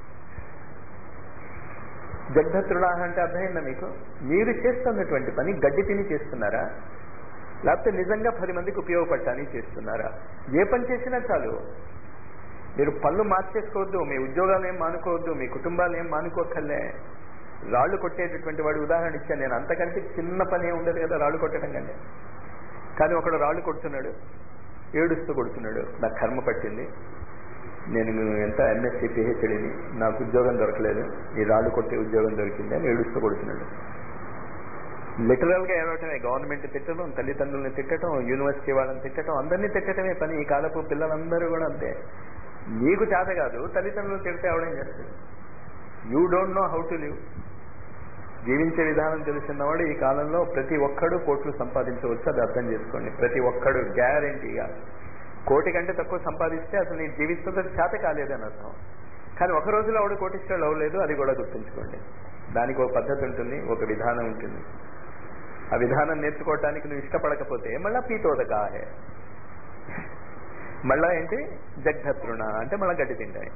Speaker 1: జగ్ధతృణాహ అంటే అర్థమైందా మీకు మీరు చేస్తున్నటువంటి పని గడ్డి తిని చేస్తున్నారా లేకపోతే నిజంగా పది మందికి ఉపయోగపడటానికి చేస్తున్నారా ఏ పని చేసినా చాలు మీరు పళ్ళు మార్చేసుకోవద్దు మీ ఉద్యోగాలు ఏం మానుకోవద్దు మీ కుటుంబాలు ఏం మానుకోకర్లే రాళ్ళు కొట్టేటటువంటి వాడు ఉదాహరణ ఇచ్చాను నేను అంతకంటే చిన్న పని ఏం ఉండదు కదా రాళ్ళు కొట్టడం కంటే కానీ ఒకడు రాళ్ళు కొడుతున్నాడు ఏడుస్తూ కొడుతున్నాడు నాకు కర్మ పట్టింది నేను ఎంత ఎంఎస్సీ పిహెచ్డిని నాకు ఉద్యోగం దొరకలేదు ఈ రాళ్ళు కొట్టే ఉద్యోగం దొరికింది అని ఏడుస్తూ కొడుతున్నాడు లిటరల్ గా ఏడవటమే గవర్నమెంట్ తిట్టడం తల్లిదండ్రులను తిట్టడం యూనివర్సిటీ వాళ్ళని తిట్టడం అందరినీ తిట్టడమే పని ఈ కాలపు పిల్లలందరూ కూడా అంతే నీకు చేత కాదు తల్లిదండ్రులు తిడితే అవడం చేస్తుంది you don't know how to live జీవించే విధానం తెలిసినవాడు ఈ కాలంలో ప్రతి ఒక్కడు కోట్లు సంపాదించవచ్చు అది అర్థం చేసుకోండి ప్రతి ఒక్కడు గ్యారంటీగా కోటి కంటే తక్కువ సంపాదిస్తే అసలు నీ జీవితంలో చేత కాలేదని అర్థం కానీ ఒక రోజులో ఆవిడ కోటిస్తాడు అవ్వలేదు అది కూడా గుర్తుంచుకోండి దానికి ఒక పద్ధతి ఉంటుంది ఒక విధానం ఉంటుంది ఆ విధానం నేర్చుకోవటానికి నువ్వు ఇష్టపడకపోతే మళ్ళా పీతోదకాహే మళ్ళా ఏంటి జగ్ధతృణ అంటే మళ్ళా గడ్డి తింటాయి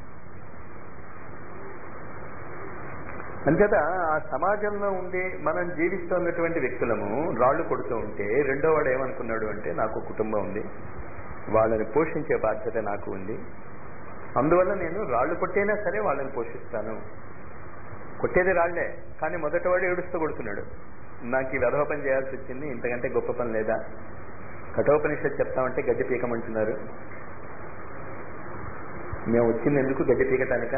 Speaker 1: అంచేత ఆ సమాజంలో ఉండి మనం జీవిస్తున్నటువంటి వ్యక్తులము రాళ్లు కొడుతూ ఉంటే రెండో వాడు ఏమనుకున్నాడు అంటే నాకు కుటుంబం ఉంది వాళ్ళని పోషించే బాధ్యత నాకు ఉంది అందువల్ల నేను రాళ్లు కొట్టైనా సరే వాళ్ళని పోషిస్తాను కొట్టేది రాళ్లే కానీ మొదట వాడు ఏడుస్తూ కొడుతున్నాడు నాకు ఈ వెధవ పని చేయాల్సి వచ్చింది ఇంతకంటే గొప్ప పని లేదా కఠోపనిషత్ చెప్తామంటే గడ్డి పీకమంటున్నారు మేము వచ్చింది ఎందుకు గడ్డి పీకటానిక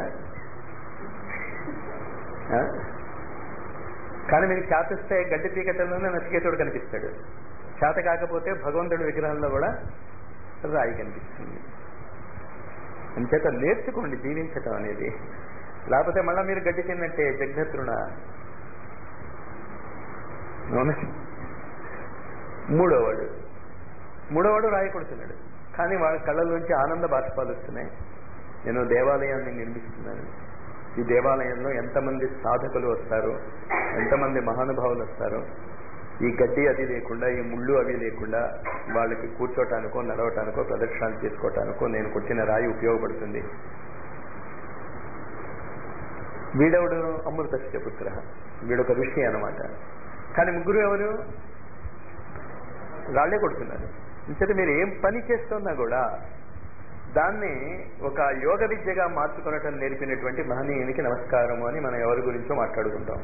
Speaker 1: ఆ? కానీ మీకు చేతిస్తే గడ్డి పీకటంలోనే నచికేతుడు కనిపిస్తాడు చేత కాకపోతే భగవంతుడి విగ్రహంలో కూడా రాయి కనిపిస్తుంది అంచేత నేర్చుకోండి జీవించటం అనేది లేకపోతే మళ్ళా మీరు గడ్డి తిన్నట్టే జగ్నతృణ అవునా? మూడోవాడు మూడోవాడు రాయి కొడుతున్నాడు కానీ వాళ్ళ కళ్ళలోంచి ఆనంద బాష్పాలు వస్తున్నాయి నేను దేవాలయాన్ని నిర్మిస్తున్నాను ఈ దేవాలయంలో ఎంతమంది సాధకులు వస్తారో ఎంతమంది మహానుభావులు వస్తారో ఈ గడ్డి అది లేకుండా ఈ ముళ్ళు అవి లేకుండా వాళ్ళకి కూర్చోటానికో నడవటానికో ప్రదక్షిణాలు చేసుకోవటానికో నేను కొట్టిన రాయి ఉపయోగపడుతుంది వీడెవడు అమృతస్య పుత్ర వీడొక ఋషి అనమాట కానీ ముగ్గురు ఎవరు రాళ్లే కొడుతున్నారు ఇంతటి మీరు ఏం పని చేస్తున్నా కూడా దాన్ని ఒక యోగ విద్యగా మార్చుకునటం నేర్పినటువంటి మహనీయునికి నమస్కారము అని మనం ఎవరి గురించో మాట్లాడుకుంటాం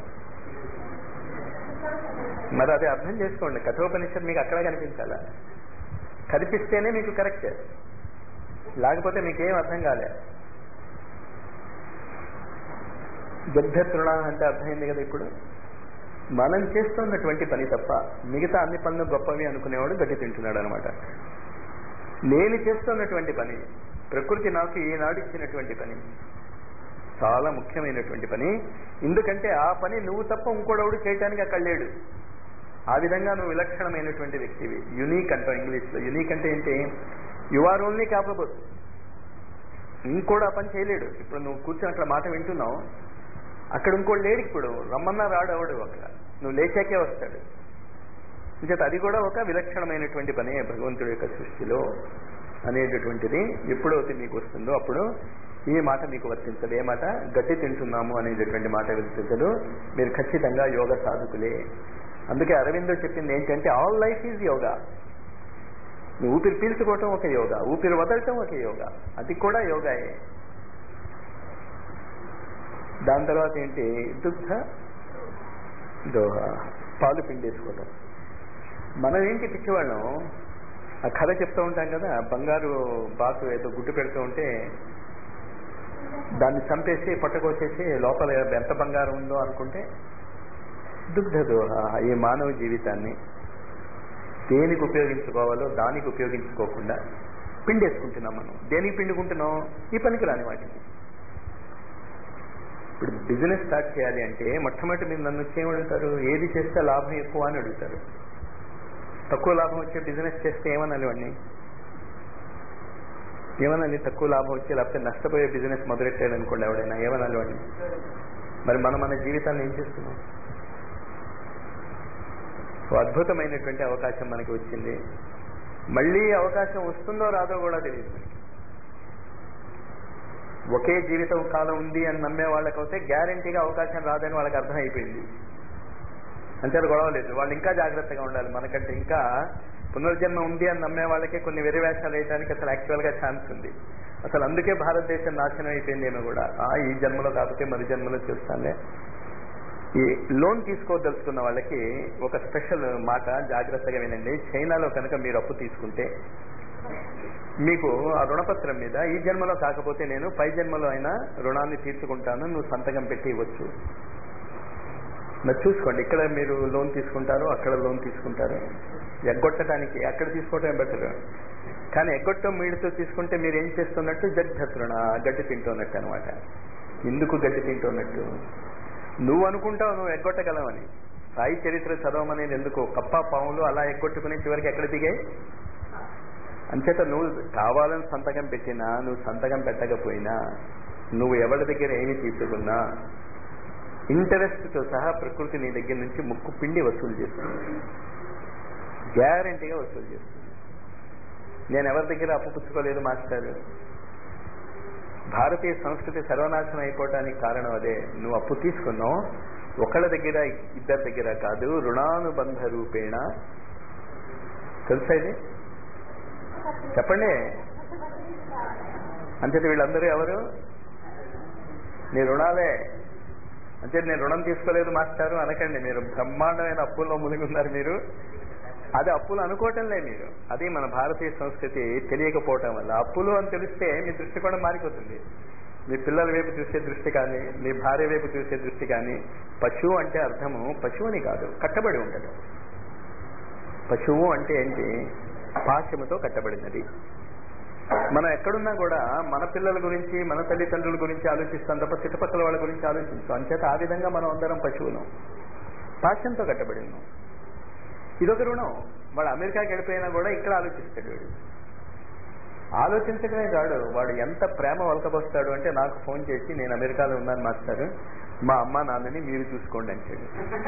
Speaker 1: మరి అది అర్థం చేసుకోండి కఠోపనిషత్ మీకు అక్కడ కనిపించాలా కనిపిస్తేనే మీకు కరెక్ట్ లేకపోతే మీకేం అర్థం కాలే గద్దతృణ అంటే అర్థమైంది కదా ఇప్పుడు మనం చేస్తున్నటువంటి పని తప్ప మిగతా అన్ని పనులు గొప్పవి అనుకునేవాడు గడ్డి తింటున్నాడు అనమాట నేను చేస్తున్నటువంటి పని ప్రకృతి నాకు ఈనాడు ఇచ్చినటువంటి పని చాలా ముఖ్యమైనటువంటి పని ఎందుకంటే ఆ పని నువ్వు తప్ప ఇంకోడవుడు చేయటానికి అక్కడ లేడు ఆ విధంగా నువ్వు విలక్షణమైనటువంటి వ్యక్తివి యునీక్ అంటావు ఇంగ్లీష్లో యునీక్ అంటే ఏంటి యు ఆర్ ఓన్లీ క్యాపబుల్ ఇంకోడు ఆ పని చేయలేడు ఇప్పుడు నువ్వు కూర్చొని అక్కడ మాట వింటున్నావు అక్కడ ఇంకోటి లేడు ఇప్పుడు రమ్మన్నా రాడు అవడు అక్కడ నువ్వు లేచాకే వస్తాడు ఇంచేత అది కూడా ఒక విలక్షణమైనటువంటి పనే భగవంతుడి యొక్క సృష్టిలో అనేటటువంటిది ఎప్పుడైతే మీకు వస్తుందో అప్పుడు ఈ మాట మీకు వర్తించదు ఏ మాట గడ్డి తింటున్నాము అనేటటువంటి మాట వర్తించదు మీరు ఖచ్చితంగా యోగ సాధకులే అందుకే అరవిందో చెప్పింది ఏంటంటే ఆల్ లైఫ్ ఈజ్ యోగా నువ్వు ఊపిరి పీల్చుకోవటం ఒక యోగా ఊపిరి వదలటం ఒక యోగా అది కూడా యోగాయే దాని తర్వాత ఏంటి దుగ్ధ దోహ పాలు పిండేసుకోవడం మనం ఏంటి పిచ్చివాళ్ళం ఆ కథ చెప్తూ ఉంటాం కదా బంగారు బాతు ఏదో గుడ్డు పెడుతూ ఉంటే దాన్ని చంపేసి పట్టుకొచ్చేసి లోపల ఎంత బంగారం ఉందో అనుకుంటే దుగ్ధ దోహ ఈ మానవ జీవితాన్ని దేనికి ఉపయోగించుకోవాలో దానికి ఉపయోగించుకోకుండా పిండేసుకుంటున్నాం మనం దేనికి పిండుకుంటున్నాం ఈ పనికి రాని వాటికి ఇప్పుడు బిజినెస్ స్టార్ట్ చేయాలి అంటే మొట్టమొదటి మీరు నన్ను చేయమడుగుతారు ఏది చేస్తే లాభం ఎక్కువ అని అడుగుతారు తక్కువ లాభం వచ్చే బిజినెస్ చేస్తే ఏమనాలి వాడిని ఏమనాలి తక్కువ లాభం వచ్చే లేకపోతే నష్టపోయే బిజినెస్ మొదలెట్టాడు అనుకోండి ఎవడైనా ఏమనాలి వాడిని మరి మనం మన జీవితాన్ని ఏం చేస్తున్నాం ఓ అద్భుతమైనటువంటి అవకాశం మనకి వచ్చింది మళ్ళీ అవకాశం వస్తుందో రాదో కూడా తెలియదు మనకి ఒకే జీవితం కాలం ఉంది అని నమ్మే వాళ్ళకైతే గ్యారంటీగా అవకాశం రాదని వాళ్ళకి అర్థం అయిపోయింది అంతే గొడవ లేదు వాళ్ళు ఇంకా జాగ్రత్తగా ఉండాలి మనకంటే ఇంకా పునర్జన్మ ఉంది అని నమ్మే వాళ్ళకే కొన్ని వెరివేషాలు వేయడానికి అసలు యాక్చువల్ గా ఛాన్స్ ఉంది అసలు అందుకే భారతదేశం నాశనం అయిపోయిందేమో కూడా ఆ ఈ జన్మలో కాకపోతే మరి జన్మలో చూస్తానులే ఈ లోన్ తీసుకోదలుచుకున్న వాళ్ళకి ఒక స్పెషల్ మాట జాగ్రత్తగా వినండి చైనాలో కనుక మీరు అప్పు తీసుకుంటే మీకు ఆ రుణపత్రం మీద ఈ జన్మలో కాకపోతే నేను పై జన్మలో అయినా రుణాన్ని తీర్చుకుంటాను నువ్వు సంతకం పెట్టి ఇవ్వచ్చు మరి చూసుకోండి ఇక్కడ మీరు లోన్ తీసుకుంటారు అక్కడ లోన్ తీసుకుంటారు ఎగ్గొట్టడానికి అక్కడ తీసుకోవటం బెటర్ కానీ ఎగ్గొట్టం మీడితో తీసుకుంటే మీరు ఏం చేస్తున్నట్టు జడ్ధత్రుణ గడ్డి తింటున్నట్టు అనమాట ఎందుకు గడ్డి తింటున్నట్టు నువ్వు అనుకుంటావు నువ్వు ఎగ్గొట్టగలవని సాయి చరిత్ర చదవమనేది ఎందుకు కప్ప పాములు అలా ఎగ్గొట్టుకుని చివరికి ఎక్కడ దిగాయి అంచేత నువ్వు కావాలని సంతకం పెట్టినా నువ్వు సంతకం పెట్టకపోయినా నువ్వు ఎవరి దగ్గర ఏమి తీసుకున్నా ఇంటరెస్ట్తో సహా ప్రకృతి నీ దగ్గర నుంచి ముక్కు పిండి వసూలు చేస్తుంది గ్యారంటీగా వసూలు చేస్తుంది నేను ఎవరి దగ్గర అప్పు పుచ్చుకోలేదు మాస్టర్ భారతీయ సంస్కృతి సర్వనాశనం అయిపోవటానికి కారణం అదే నువ్వు అప్పు తీసుకున్నావు ఒకళ్ళ దగ్గర ఇద్దరి దగ్గర కాదు రుణానుబంధ రూపేణ తెలుసా ఇది చెప్పండి అంచేది వీళ్ళందరూ ఎవరు నీ రుణాలే అంటే నేను రుణం తీసుకోలేదు మాస్టారు అనకండి మీరు బ్రహ్మాండమైన అప్పుల్లో మునిగి ఉన్నారు మీరు అది అప్పులు అనుకోవటంలే మీరు అది మన భారతీయ సంస్కృతి తెలియకపోవటం వల్ల అప్పులు అని తెలిస్తే మీ దృష్టి కూడా మారిపోతుంది మీ పిల్లల వైపు చూసే దృష్టి కానీ మీ భార్య వైపు చూసే దృష్టి కానీ పశువు అంటే అర్థము పశువుని కాదు కట్టబడి ఉండటం పశువు అంటే ఏంటి పాశముతో కట్టబడినది మనం ఎక్కడున్నా కూడా మన పిల్లల గురించి మన తల్లిదండ్రుల గురించి ఆలోచిస్తాం తప్ప చుట్టుపక్కల వాళ్ళ గురించి ఆలోచిస్తాం అంచేత ఆ విధంగా మనం అందరం పశువులం పాశంతో కట్టబడి ఉన్నాం ఇదొక రుణం వాడు అమెరికాకి వెళ్ళిపోయినా కూడా ఇక్కడ ఆలోచిస్తాడు వాడు ఆలోచించడమే కాడు వాడు ఎంత ప్రేమ వలకబోస్తాడు అంటే నాకు ఫోన్ చేసి నేను అమెరికాలో ఉన్నాను మాస్టర్ మా అమ్మ నాన్నని మీరు చూసుకోండి అంటాడు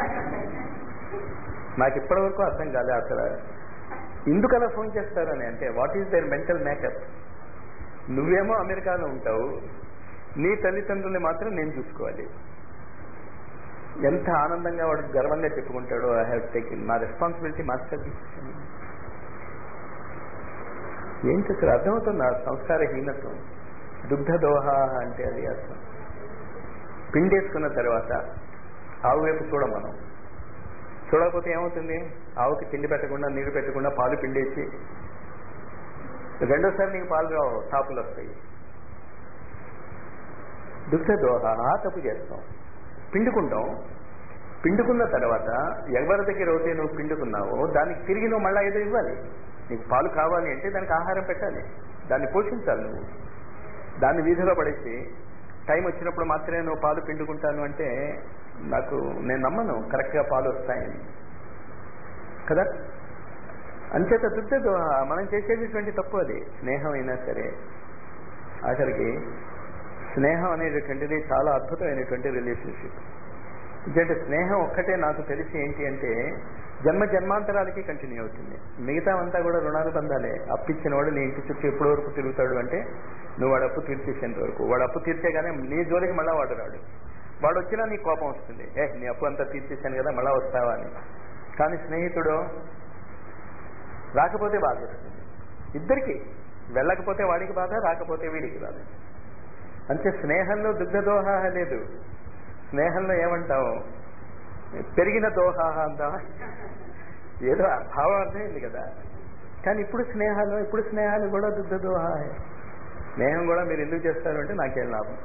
Speaker 1: నాకు ఇప్పటి వరకు అర్థం కాలే అసలు ఎందుకు అలా ఫోన్ చేస్తారని అంటే what is their mental makeup నువ్వేమో అమెరికాలో ఉంటావు నీ తల్లిదండ్రుల్ని మాత్రం నేను చూసుకోవాలి ఎంత ఆనందంగా వాడు గర్వంగా చెప్పుకుంటాడో ఐ హ్యావ్ టేకిన్ నా రెస్పాన్సిబిలిటీ మాస్టర్ ఏంటి అసలు అర్థమవుతుంది ఆ సంస్కారహీనత్వం దుగ్ధ దోహ అంటే అది అర్థం పిండేసుకున్న తర్వాత ఆవు వైపు చూడం మనం చూడకపోతే ఏమవుతుంది ఆవుకి తిండి పెట్టకుండా నీరు పెట్టకుండా పాలు పిండేసి రెండోసారి నీకు పాలు రావు తాపులు వస్తాయి దుగ్ధ దోహ తప్పు చేస్తాం పిండుకుంటాం పిండుకున్న తర్వాత ఎవరి దగ్గర అయితే నువ్వు పిండుకున్నావో దానికి తిరిగి నువ్వు మళ్ళీ ఏదో ఇవ్వాలి నీకు పాలు కావాలి అంటే దానికి ఆహారం పెట్టాలి దాన్ని పోషించాలి నువ్వు దాన్ని వీధిలో పడేసి టైం వచ్చినప్పుడు మాత్రమే నువ్వు పాలు పిండుకుంటాను అంటే నాకు నేను నమ్మను కరెక్ట్గా పాలు వస్తాయని కదా అంచేత దుద్దదు మనం చేసేటటువంటి తప్పు అది స్నేహం అయినా సరే ఆఖరికి స్నేహం అనేటటువంటిది చాలా అద్భుతమైనటువంటి రిలేషన్షిప్ ఎందుకంటే స్నేహం ఒక్కటే నాకు తెలిసి ఏంటి అంటే జన్మ జన్మాంతరాలకి కంటిన్యూ అవుతుంది మిగతా అంతా కూడా రుణాలు బంధాలే అప్పిచ్చిన వాడు నీ ఇంటి చుట్టూ ఎప్పటి వరకు తిరుగుతాడు అంటే నువ్వు వాడు అప్పు తీర్చేసేంత వరకు వాడు అప్పు తీర్చేగానే నీ జోలికి మళ్ళా వాడు రాడు వాడు వచ్చినా నీ కోపం వస్తుంది ఏ నీ అప్పు అంతా తీర్చేశాను కదా మళ్ళా వస్తావా అని కానీ స్నేహితుడు రాకపోతే బాధ వస్తుంది ఇద్దరికి వెళ్ళకపోతే వాడికి బాధ రాకపోతే వీడికి బాధ అంటే స్నేహంలో దుగ్ధదోహ లేదు స్నేహంలో ఏమంటావు పెరిగిన దోహాహ అంటావా ఏదో భావం అర్థమైంది కదా కానీ ఇప్పుడు స్నేహాలు ఇప్పుడు స్నేహాలు కూడా దుగ్ధ దోహాయే స్నేహం కూడా మీరు ఎందుకు చేస్తారు అంటే నాకేం లాభం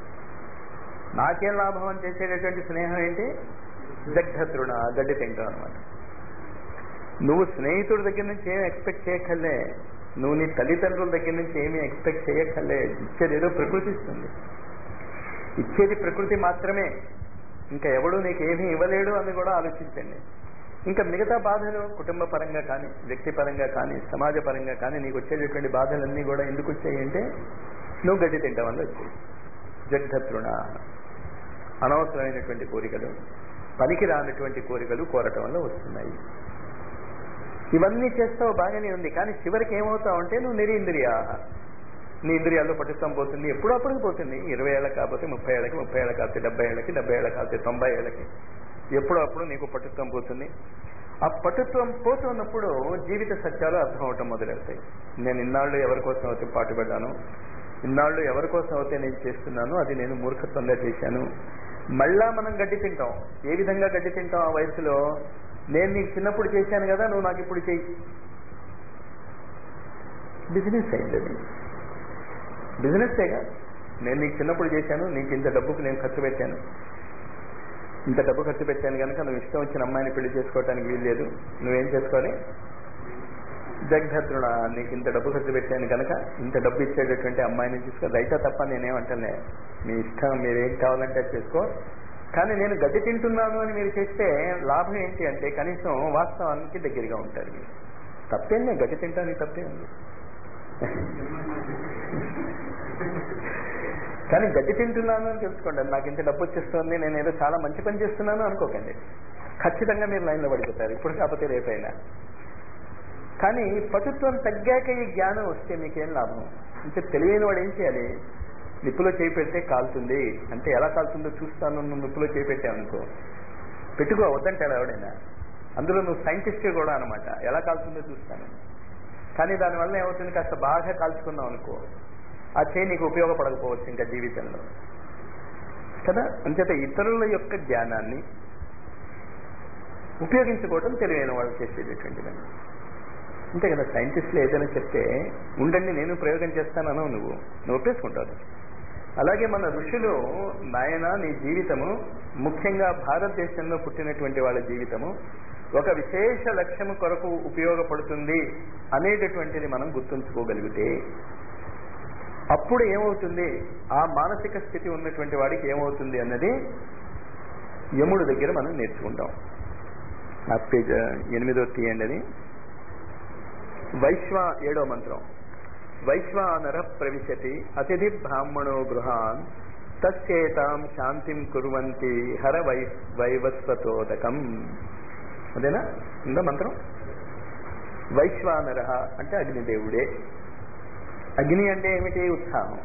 Speaker 1: నాకేం లాభం అని చేసేటటువంటి స్నేహం ఏంటి దగ్ధ తృణ గడ్డి తింటాం అనమాట నువ్వు స్నేహితుడి దగ్గర నుంచి ఏం ఎక్స్పెక్ట్ చేయక్కర్లే నువ్వు నీ తల్లిదండ్రుల దగ్గర నుంచి ఏమీ ఎక్స్పెక్ట్ చేయక్కర్లే ఇచ్చేది ఏదో ప్రకృతి ఇస్తుంది ఇచ్చేది ప్రకృతి మాత్రమే ఇంకా ఎవడు నీకు ఏమీ ఇవ్వలేడు అని కూడా ఆలోచించండి ఇంకా మిగతా బాధలు కుటుంబ పరంగా కానీ వ్యక్తి పరంగా కానీ సమాజ పరంగా కానీ నీకు వచ్చేటటువంటి బాధలన్నీ కూడా ఎందుకు వచ్చాయి అంటే నువ్వు గడ్డి తింటాం వల్ల వచ్చాయి జగ్ధతృణ అనవసరమైనటువంటి కోరికలు పనికి రానటువంటి కోరికలు కోరటం వల్ల వస్తున్నాయి ఇవన్నీ చేస్తావు బాగానే ఉంది కానీ చివరికి ఏమవుతావు అంటే నువ్వు నిరీంద్రియ నీ ఇంద్రియాల్లో పట్టుతాం పోతుంది ఎప్పుడో అప్పటికి పోతుంది ఇరవై ఏళ్ళకి కాకపోతే ముప్పై ఏళ్ళకి ముప్పై ఏళ్ళకి కాకపోతే డెబ్బై ఏళ్ళకి డెబ్బై ఏళ్ళకి కాకపోతే తొంభై ఏళ్ళకి ఎప్పుడో అప్పుడు నీకు పట్టుత్వం పోతుంది ఆ పట్టుత్వం పోతున్నప్పుడు జీవిత సత్యాలు అర్థం అవటం మొదలెడతాయి నేను ఇన్నాళ్ళు ఎవరి కోసం అయితే పాటుపడ్డాను ఇన్నాళ్ళు ఎవరి కోసం అయితే నేను చేస్తున్నాను అది నేను మూర్ఖత్వంగా చేశాను మళ్ళా మనం గడ్డి తింటాం ఏ విధంగా గడ్డి తింటాం ఆ వయసులో నేను నీకు చిన్నప్పుడు చేశాను కదా నువ్వు నాకు ఇప్పుడు చెయ్యి బిజినెస్ అయింది అది బిజినెస్సేగా నేను నీకు చిన్నప్పుడు చేశాను నీకు ఇంత డబ్బుకు నేను ఖర్చు పెట్టాను ఇంత డబ్బు ఖర్చు పెట్టాను కనుక నువ్వు ఇష్టం వచ్చిన అమ్మాయిని పెళ్లి చేసుకోవడానికి వీల్లేదు నువ్వేం చేసుకోవాలి జగద్ధత్రుడా నీకు ఇంత డబ్బు ఖర్చు పెట్టాను కనుక ఇంత డబ్బు ఇచ్చేటటువంటి అమ్మాయిని తీసుకో రైతా తప్ప నేనేమంటానే మీ ఇష్టం మీరు ఏం కావాలంటే అది చేసుకో కానీ నేను గడ్డి తింటున్నాను అని మీరు చేస్తే లాభం ఏంటి అంటే కనీసం వాస్తవానికి దగ్గరగా ఉంటారు మీరు తప్పేంది గడ్డి తింటానికి తప్పే ఉంది కానీ గడ్డి తింటున్నాను అని తెలుసుకోండి నాకు ఇంత డబ్బు వచ్చేస్తుంది నేను ఏదో చాలా మంచి పని చేస్తున్నాను అనుకోకండి ఖచ్చితంగా మీరు లైన్లో పడిపోతారు ఇప్పుడు కాకపోతే రేపైనా కానీ పటుత్వం తగ్గాక ఈ జ్ఞానం వస్తే మీకేం లాభం అంటే తెలివైన వాడు ఏం చేయాలి నిప్పులో చేయి పెడితే కాలుతుంది అంటే ఎలా కాలుతుందో చూస్తాను నువ్వు నిప్పులో చేయి పెట్టావనుకో పెట్టుకో వద్దంటాడు ఎవడైనా అందులో నువ్వు సైంటిస్ట్ కూడా అనమాట ఎలా కాలుతుందో చూస్తాను కానీ దానివల్ల ఏమవుతుంది కాస్త బాగా కాల్చుకున్నావు అనుకో ఆ చేయి నీకు ఉపయోగపడకపోవచ్చు ఇంకా జీవితంలో కదా అంచేత ఇతరుల యొక్క జ్ఞానాన్ని ఉపయోగించుకోవటం తెలివైన వాళ్ళు చేసేటటువంటిది అంతే కదా సైంటిస్టులు ఏదైనా చెప్తే ఉండండి నేను ప్రయోగం చేస్తానను నువ్వు నువ్వు ఒప్పేసుకుంటావు అలాగే మన ఋషులు నాయన నీ జీవితము ముఖ్యంగా భారతదేశంలో పుట్టినటువంటి వాళ్ళ జీవితము ఒక విశేష లక్ష్యము కొరకు ఉపయోగపడుతుంది అనేటటువంటిది మనం గుర్తుంచుకోగలిగితే అప్పుడు ఏమవుతుంది ఆ మానసిక స్థితి ఉన్నటువంటి వాడికి ఏమవుతుంది అన్నది యముడు దగ్గర మనం నేర్చుకుంటాం ఆ పేజ్ ఎనిమిదో తీయండి అది వైశ్వ ఏడో మంత్రం వైశ్వానర ప్రవిశతి అతిథి బ్రాహ్మణో గృహాన్ తచ్చేతాం శాంతిం కుర్వంతి హర వై వైవస్వతోదకం అదేనా ఉందా మంత్రం వైశ్వానర అంటే అగ్నిదేవుడే అగ్ని అంటే ఏమిటి ఉత్సాహం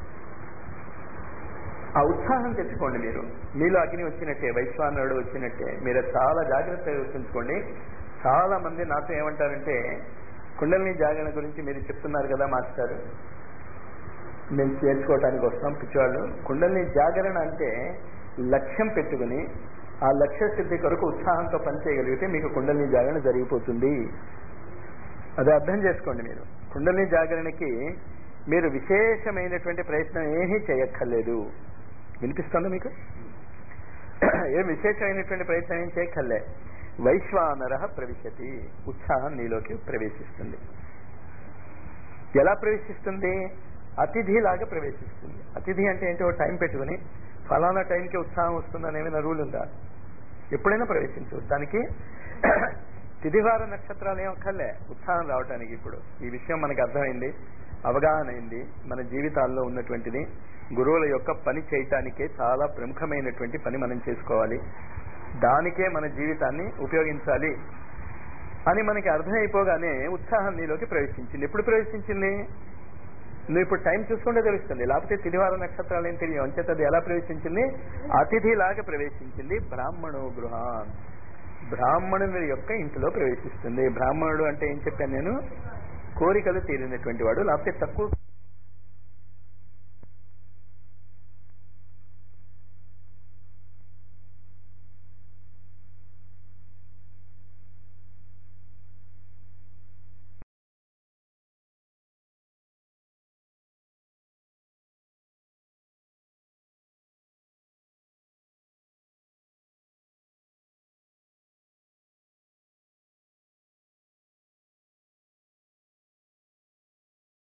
Speaker 1: ఆ ఉత్సాహం తెచ్చుకోండి మీరు మీలో అగ్ని వచ్చినట్టే వైశ్వానరుడు వచ్చినట్టే మీరు చాలా జాగ్రత్తగా గుర్తుంచుకోండి చాలా మంది నాతో ఏమంటారంటే కుండలిని జాగరణ గురించి మీరు చెప్తున్నారు కదా మాస్టర్ మేము చేర్చుకోవడానికి వస్తాం పిచ్చివాళ్ళు కుండలిని జాగరణ అంటే లక్ష్యం పెట్టుకుని ఆ లక్ష్య సిద్ధి కొరకు ఉత్సాహంతో పనిచేయగలిగితే మీకు కుండలిని జాగరణ జరిగిపోతుంది అది అర్థం చేసుకోండి మీరు కుండలిని జాగరణకి మీరు విశేషమైనటువంటి ప్రయత్నం ఏమీ చేయక్కర్లేదు వినిపిస్తుందా మీకు ఏం విశేషమైనటువంటి ప్రయత్నం ఏం చేయక్కర్లే వైశ్వానర ప్రవిశతి ఉత్సాహం నీలోకి ప్రవేశిస్తుంది ఎలా ప్రవేశిస్తుంది అతిథిలాగా ప్రవేశిస్తుంది అతిథి అంటే ఏంటో టైం పెట్టుకుని ఫలానా టైంకి ఉత్సాహం వస్తుందని ఏమైనా రూల్ ఉందా ఎప్పుడైనా ప్రవేశించవచ్చు దానికి తిదివార నక్షత్రాలు ఏం అక్కర్లే ఉత్సాహం రావటానికి ఇప్పుడు ఈ విషయం మనకు అర్థమైంది అవగాహన అయింది మన జీవితాల్లో ఉన్నటువంటిది గురువుల యొక్క పని చేయటానికే చాలా ప్రముఖమైనటువంటి పని మనం చేసుకోవాలి దానికే మన జీవితాన్ని ఉపయోగించాలి అని మనకి అర్థమైపోగానే ఉత్సాహం నీలోకి ప్రవేశించింది ఎప్పుడు ప్రవేశించింది నువ్వు ఇప్పుడు టైం చూసుకుంటే తెలుస్తుంది లేకపోతే తిదివార నక్షత్రాలు ఏం తెలియదు అంచేత అది ఎలా ప్రవేశించింది అతిథిలాగా ప్రవేశించింది బ్రాహ్మణో గృహాన్ బ్రాహ్మణుని యొక్క ఇంటిలో ప్రవేశిస్తుంది బ్రాహ్మణుడు అంటే ఏం చెప్పాను నేను కోరికలు తీరినటువంటి వాడు లేకపోతే తక్కువ